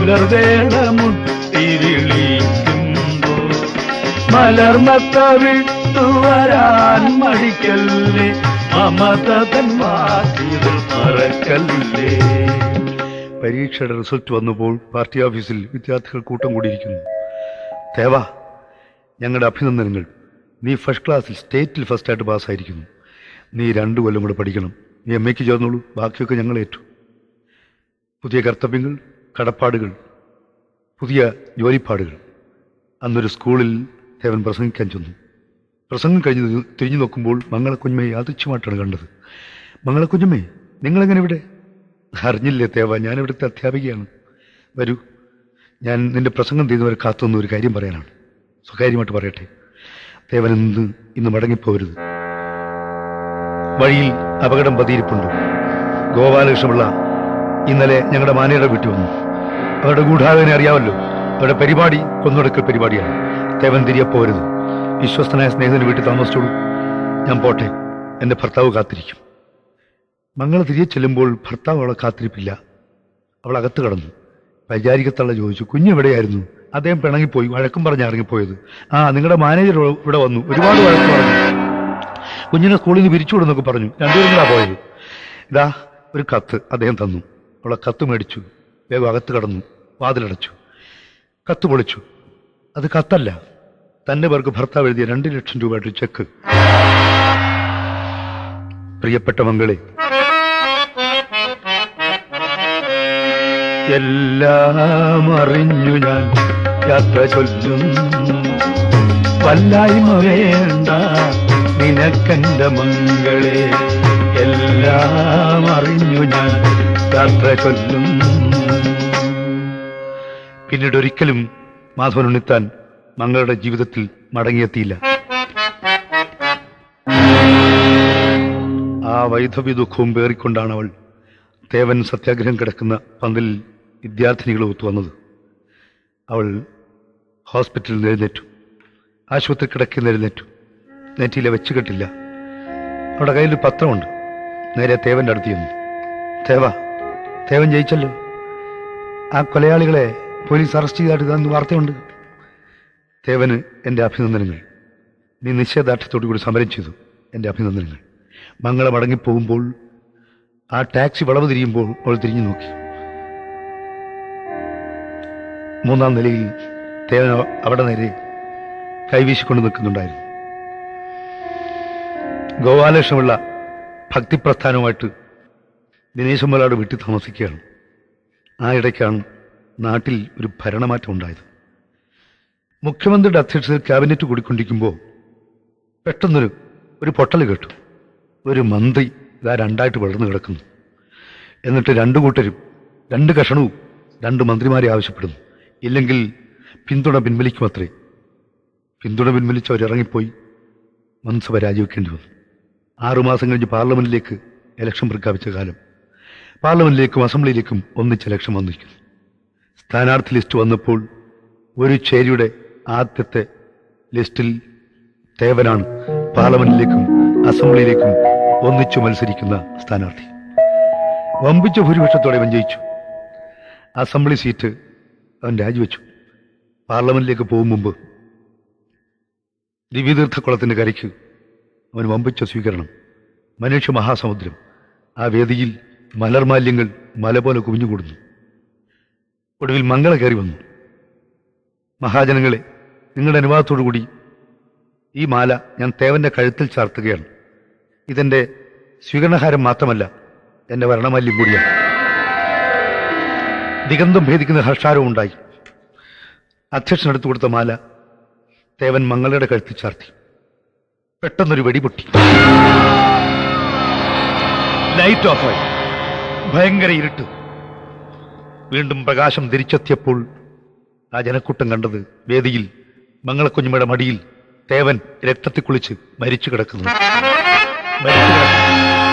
പുലർവേളമുട്ടിരിളിക്കുമ്പോൾ മലർമത്ത വിട്ടു വരാൻ മടിക്കല്ലേ മമതൻ വാക്കികൾ മറക്കല്ലേ പരീക്ഷയുടെ റിസൾട്ട് വന്നപ്പോൾ പാർട്ടി ഓഫീസിൽ വിദ്യാർത്ഥികൾ കൂട്ടം കൂടിയിരിക്കുന്നു തേവ ഞങ്ങളുടെ അഭിനന്ദനങ്ങൾ നീ ഫസ്റ്റ് ക്ലാസ്സിൽ സ്റ്റേറ്റിൽ ഫസ്റ്റായിട്ട് പാസ്സായിരിക്കുന്നു നീ രണ്ടു കൊല്ലം കൂടെ പഠിക്കണം നീ എം എക്ക് ചേർന്നോളൂ ബാക്കിയൊക്കെ ഞങ്ങൾ ഏറ്റു പുതിയ കർത്തവ്യങ്ങൾ കടപ്പാടുകൾ പുതിയ ജോലിപ്പാടുകൾ അന്നൊരു സ്കൂളിൽ ദേവൻ പ്രസംഗിക്കാൻ ചെന്നു പ്രസംഗം കഴിഞ്ഞ് തി- തിരിഞ്ഞു നോക്കുമ്പോൾ മംഗളക്കുഞ്ഞമ്മയെ യാദൃച്ഛമായിട്ടാണ് കണ്ടത് മംഗളക്കുഞ്ഞമ്മേ നിങ്ങളെങ്ങനെ ഇവിടെ അറിഞ്ഞില്ലേ തേവ ഞാൻ ഇവിടുത്തെ അധ്യാപികയാണ് വരൂ ഞാൻ നിന്റെ പ്രസംഗം തീരുന്നവരെ കാത്തുനിന്ന ഒരു കാര്യം പറയാനാണ് സ്വകാര്യമായിട്ട് പറയട്ടെ ദേവൻ ഇന്ന് ഇന്ന് മടങ്ങിപ്പോരുത് വഴിയിൽ അപകടം പതിയിരിപ്പുണ്ട് ഗോപാലകൃഷ്ണപിള്ള ഇന്നലെ ഞങ്ങളുടെ മാനയുടെ വീട്ടിൽ വന്നു അവരുടെ ഗൂഢാലോചന അറിയാമല്ലോ അവരുടെ പരിപാടി കൊന്നൊടുക്കൽ പരിപാടിയാണ് ദേവൻ തിരികെ പോരുത് വിശ്വസ്തനായ സ്നേഹിതന് വീട്ടിൽ താമസിച്ചോളൂ ഞാൻ പോട്ടെ എൻ്റെ ഭർത്താവ് കാത്തിരിക്കും മംഗള തിരികെ ചെല്ലുമ്പോൾ ഭർത്താവ് അവളെ കാത്തിരിപ്പില്ല അവൾ അകത്ത് കടന്നു വൈചാരികത്തള്ള ചോദിച്ചു കുഞ്ഞെവിടെയായിരുന്നു അദ്ദേഹം പിണങ്ങിപ്പോയി വഴക്കും പറഞ്ഞ് ഇറങ്ങിപ്പോയത് ആ നിങ്ങളുടെ മാനേജർ ഇവിടെ വന്നു ഒരുപാട് വഴക്ക് പറഞ്ഞു കുഞ്ഞിനെ സ്കൂളിൽ നിന്ന് പിരിച്ചുവിടുന്നൊക്കെ പറഞ്ഞു രണ്ടുപേരും കൂടാ പോയത് ഇതാ ഒരു കത്ത് അദ്ദേഹം തന്നു അവളെ കത്ത് മേടിച്ചു വേഗം അകത്ത് കടന്നു വാതിലടച്ചു കത്ത് പൊളിച്ചു അത് കത്തല്ല തന്റെ പേർക്ക് ഭർത്താവ് എഴുതിയ രണ്ട് ലക്ഷം രൂപയുടെ ചെക്ക് പ്രിയപ്പെട്ട മകളെ എല്ലാം അറിഞ്ഞു ഞാൻ യാത്ര ചൊല്ലും വല്ലായ്മ വേണ്ട നിനക്കെന്റെ മങ്ങളെ എല്ലാം അറിഞ്ഞു ഞാൻ യാത്ര ചൊല്ലും പിന്നീട് ഒരിക്കലും മാധവൻ ഉണ്ണിത്താൻ മങ്ങളുടെ ജീവിതത്തിൽ മടങ്ങിയെത്തിയില്ല ആ വൈധവ്യ ദുഃഖവും പേറിക്കൊണ്ടാണ് അവൾ തേവൻ സത്യാഗ്രഹം കിടക്കുന്ന പന്തലിൽ വിദ്യാർത്ഥിനികളെ ഒത്തുവന്നത് അവൾ ഹോസ്പിറ്റലിൽ നിന്ന് എഴുന്നേറ്റു ആശുപത്രി കിടക്കുന്ന എഴുന്നേറ്റു നെറ്റിയിലെ വെച്ച് കെട്ടില്ല അവളുടെ കയ്യിൽ ഒരു പത്രമുണ്ട് നേരെ തേവന്റെ അടുത്ത് ചെന്നു തേവ തേവൻ ജയിച്ചല്ലോ ആ കൊലയാളികളെ പോലീസ് അറസ്റ്റ് ചെയ്തായിട്ട് ഇതാന്ന് വാർത്തയുണ്ട് തേവന് എൻ്റെ അഭിനന്ദനങ്ങൾ നീ നിശ്ചയദാർഢ്യത്തോടു കൂടി സമരം ചെയ്തു എൻ്റെ അഭിനന്ദനങ്ങൾ മംഗള മടങ്ങിപ്പോകുമ്പോൾ ആ ടാക്സി വളവ് തിരിയുമ്പോൾ അവൾ തിരിഞ്ഞു നോക്കി മൂന്നാം നിലയിൽ തേവൻ അവ- അവിടെ നേരെ കൈവീശിക്കൊണ്ട് നിൽക്കുന്നുണ്ടായിരുന്നു ഗോപാലകൃഷ്ണപിള്ള ഭക്തിപ്രസ്ഥാനവുമായിട്ട് ദിനേശ് മലാട് വീട്ടിൽ താമസിക്കുകയാണ് ആ ഇടയ്ക്കാണ് നാട്ടിൽ ഒരു ഭരണമാറ്റം ഉണ്ടായത് മുഖ്യമന്ത്രിയുടെ അധ്യക്ഷതയിൽ ക്യാബിനറ്റ് കൂടിക്കൊണ്ടിരിക്കുമ്പോൾ പെട്ടെന്നൊരു ഒരു പൊട്ടൽ കേട്ടു ഒരു മന്ത്രി ഇതാ രണ്ടായിട്ട് വളർന്നു കിടക്കുന്നു എന്നിട്ട് രണ്ടു കൂട്ടരും രണ്ട് കഷണവും രണ്ട് മന്ത്രിമാരെ ആവശ്യപ്പെടുന്നു ഇല്ലെങ്കിൽ പിന്തുണ പിൻവലിക്കുമത്രേ പിന്തുണ പിൻവലിച്ച് അവരിറങ്ങിപ്പോയി മന്ത്രിസഭ രാജിവെക്കേണ്ടി വന്നു ആറുമാസം കഴിഞ്ഞ് പാർലമെന്റിലേക്ക് ഇലക്ഷൻ പ്രഖ്യാപിച്ച കാലം പാർലമെന്റിലേക്കും അസംബ്ലിയിലേക്കും ഒന്നിച്ച് ഇലക്ഷൻ വന്നിരിക്കുന്നു സ്ഥാനാർത്ഥി ലിസ്റ്റ് വന്നപ്പോൾ ഒരു ചേരിയുടെ ആദ്യത്തെ ലിസ്റ്റിൽ തേവനാണ് പാർലമെന്റിലേക്കും അസംബ്ലിയിലേക്കും ഒന്നിച്ചു മത്സരിക്കുന്ന സ്ഥാനാർത്ഥി വമ്പിച്ച ഭൂരിപക്ഷത്തോടെ അവൻ ജയിച്ചു അസംബ്ലി സീറ്റ് അവൻ രാജിവെച്ചു പാർലമെന്റിലേക്ക് പോകും മുമ്പ് ദിവ്യതീർത്ഥക്കുളത്തിന്റെ കരയ്ക്ക് അവൻ വമ്പിച്ച സ്വീകരണം മനുഷ്യ മഹാസമുദ്രം ആ വേദിയിൽ മലർമാല്യങ്ങൾ മല പോലെ കുവിഞ്ഞുകൂടുന്നു ഒടുവിൽ മംഗള കയറി വന്നു മഹാജനങ്ങളെ നിങ്ങളുടെ അനുവാദത്തോടു കൂടി ഈ മാല ഞാൻ തേവന്റെ കഴുത്തിൽ ചാർത്തുകയാണ് ഇതെന്റെ സ്വീകരണഹാരം മാത്രമല്ല എന്റെ വർണ്ണമാല്യം കൂടിയാണ് ദിഗന്ധം ഭേദിക്കുന്ന ഹർഷാരവും ഉണ്ടായി അധ്യക്ഷൻ എടുത്തു കൊടുത്ത മാല തേവൻ മംഗളയുടെ കഴുത്തിൽ ചാർത്തി പെട്ടെന്നൊരു വെടിപൊട്ടി ലൈറ്റ് ഓഫായി ഭയങ്കര ഇരുട്ട് വീണ്ടും പ്രകാശം തിരിച്ചെത്തിയപ്പോൾ ആ ജനക്കൂട്ടം കണ്ടത് വേദിയിൽ മംഗളക്കുഞ്ഞുമയുടെ മടിയിൽ തേവൻ രക്തത്തിൽ കുളിച്ച് മരിച്ചു കിടക്കുന്നു മരിച്ചു കിടക്കുന്നു.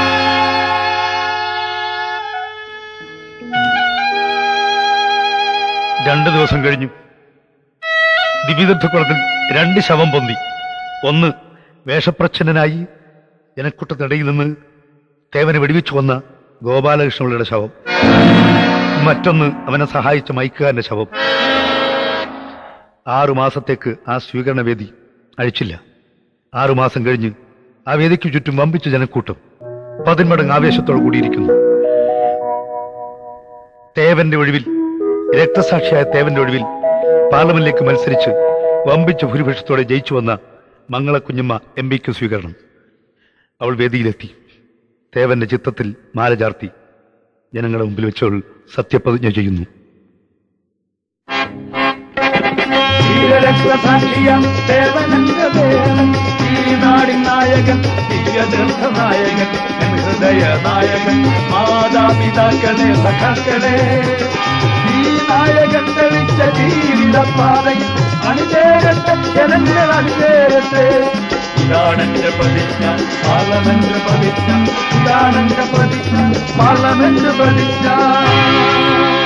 രണ്ടു ദിവസം കഴിഞ്ഞു ദിവ്യതീർത്ഥക്കുളത്തിൽ രണ്ട് ശവം പൊന്തി ഒന്ന് വേഷപ്രച്ഛന്നനായി ജനക്കൂട്ടത്തിനിടയിൽ നിന്ന് തേവനെ വെടിവെച്ചു വന്ന ഗോപാലകൃഷ്ണപിള്ളയുടെ ശവം മറ്റൊന്ന് അവനെ സഹായിച്ച മൈക്കുകാരന്റെ ശവം ആറു മാസത്തേക്ക് ആ സ്വീകരണ വേദി അഴിച്ചില്ല ആറു മാസം കഴിഞ്ഞ് ആ വേദിക്ക് ചുറ്റും വമ്പിച്ച ജനക്കൂട്ടം പതിന്മടങ്ങ് ആവേശത്തോടു കൂടിയിരിക്കുന്നു തേവന്റെ ഒഴിവിൽ രക്തസാക്ഷിയായ തേവന്റെ ഒഴിവിൽ പാർലമെന്റിലേക്ക് മത്സരിച്ച് വമ്പിച്ച ഭൂരിപക്ഷത്തോടെ ജയിച്ചു വന്ന മംഗളക്കുഞ്ഞമ്മ എം പിക്ക് സ്വീകരണം അവൾ വേദിയിലെത്തി തേവന്റെ ചിത്തത്തിൽ മാല ചാർത്തി ജനങ്ങളുടെ മുമ്പിൽ വെച്ചവൾ സത്യപ്രതിജ്ഞ ചെയ്യുന്നു ധീരരക്തസാക്ഷിയം ദേവനന്റെ ദേവൻ ഈ നാടിൻ നായകൻ ദിവ്യതീർത്ഥ നായകൻ എൻ ഹൃദയ നായകൻ മാതാപിതാക്കളെ സഖാക്കളെ ഈ നായകൻ തെളിച്ച ജീവിതപാതയിൽ അണിചേരട്ടെ ജനങ്ങൾ അണിചേരട്ടെ ഇതാണെന്റെ പ്രതിജ്ഞ പാർലമെന്റ് പ്രതിജ്ഞ ഇതാണെന്റെ പ്രതിജ്ഞ പാർലമെന്റ് പ്രതിജ്ഞ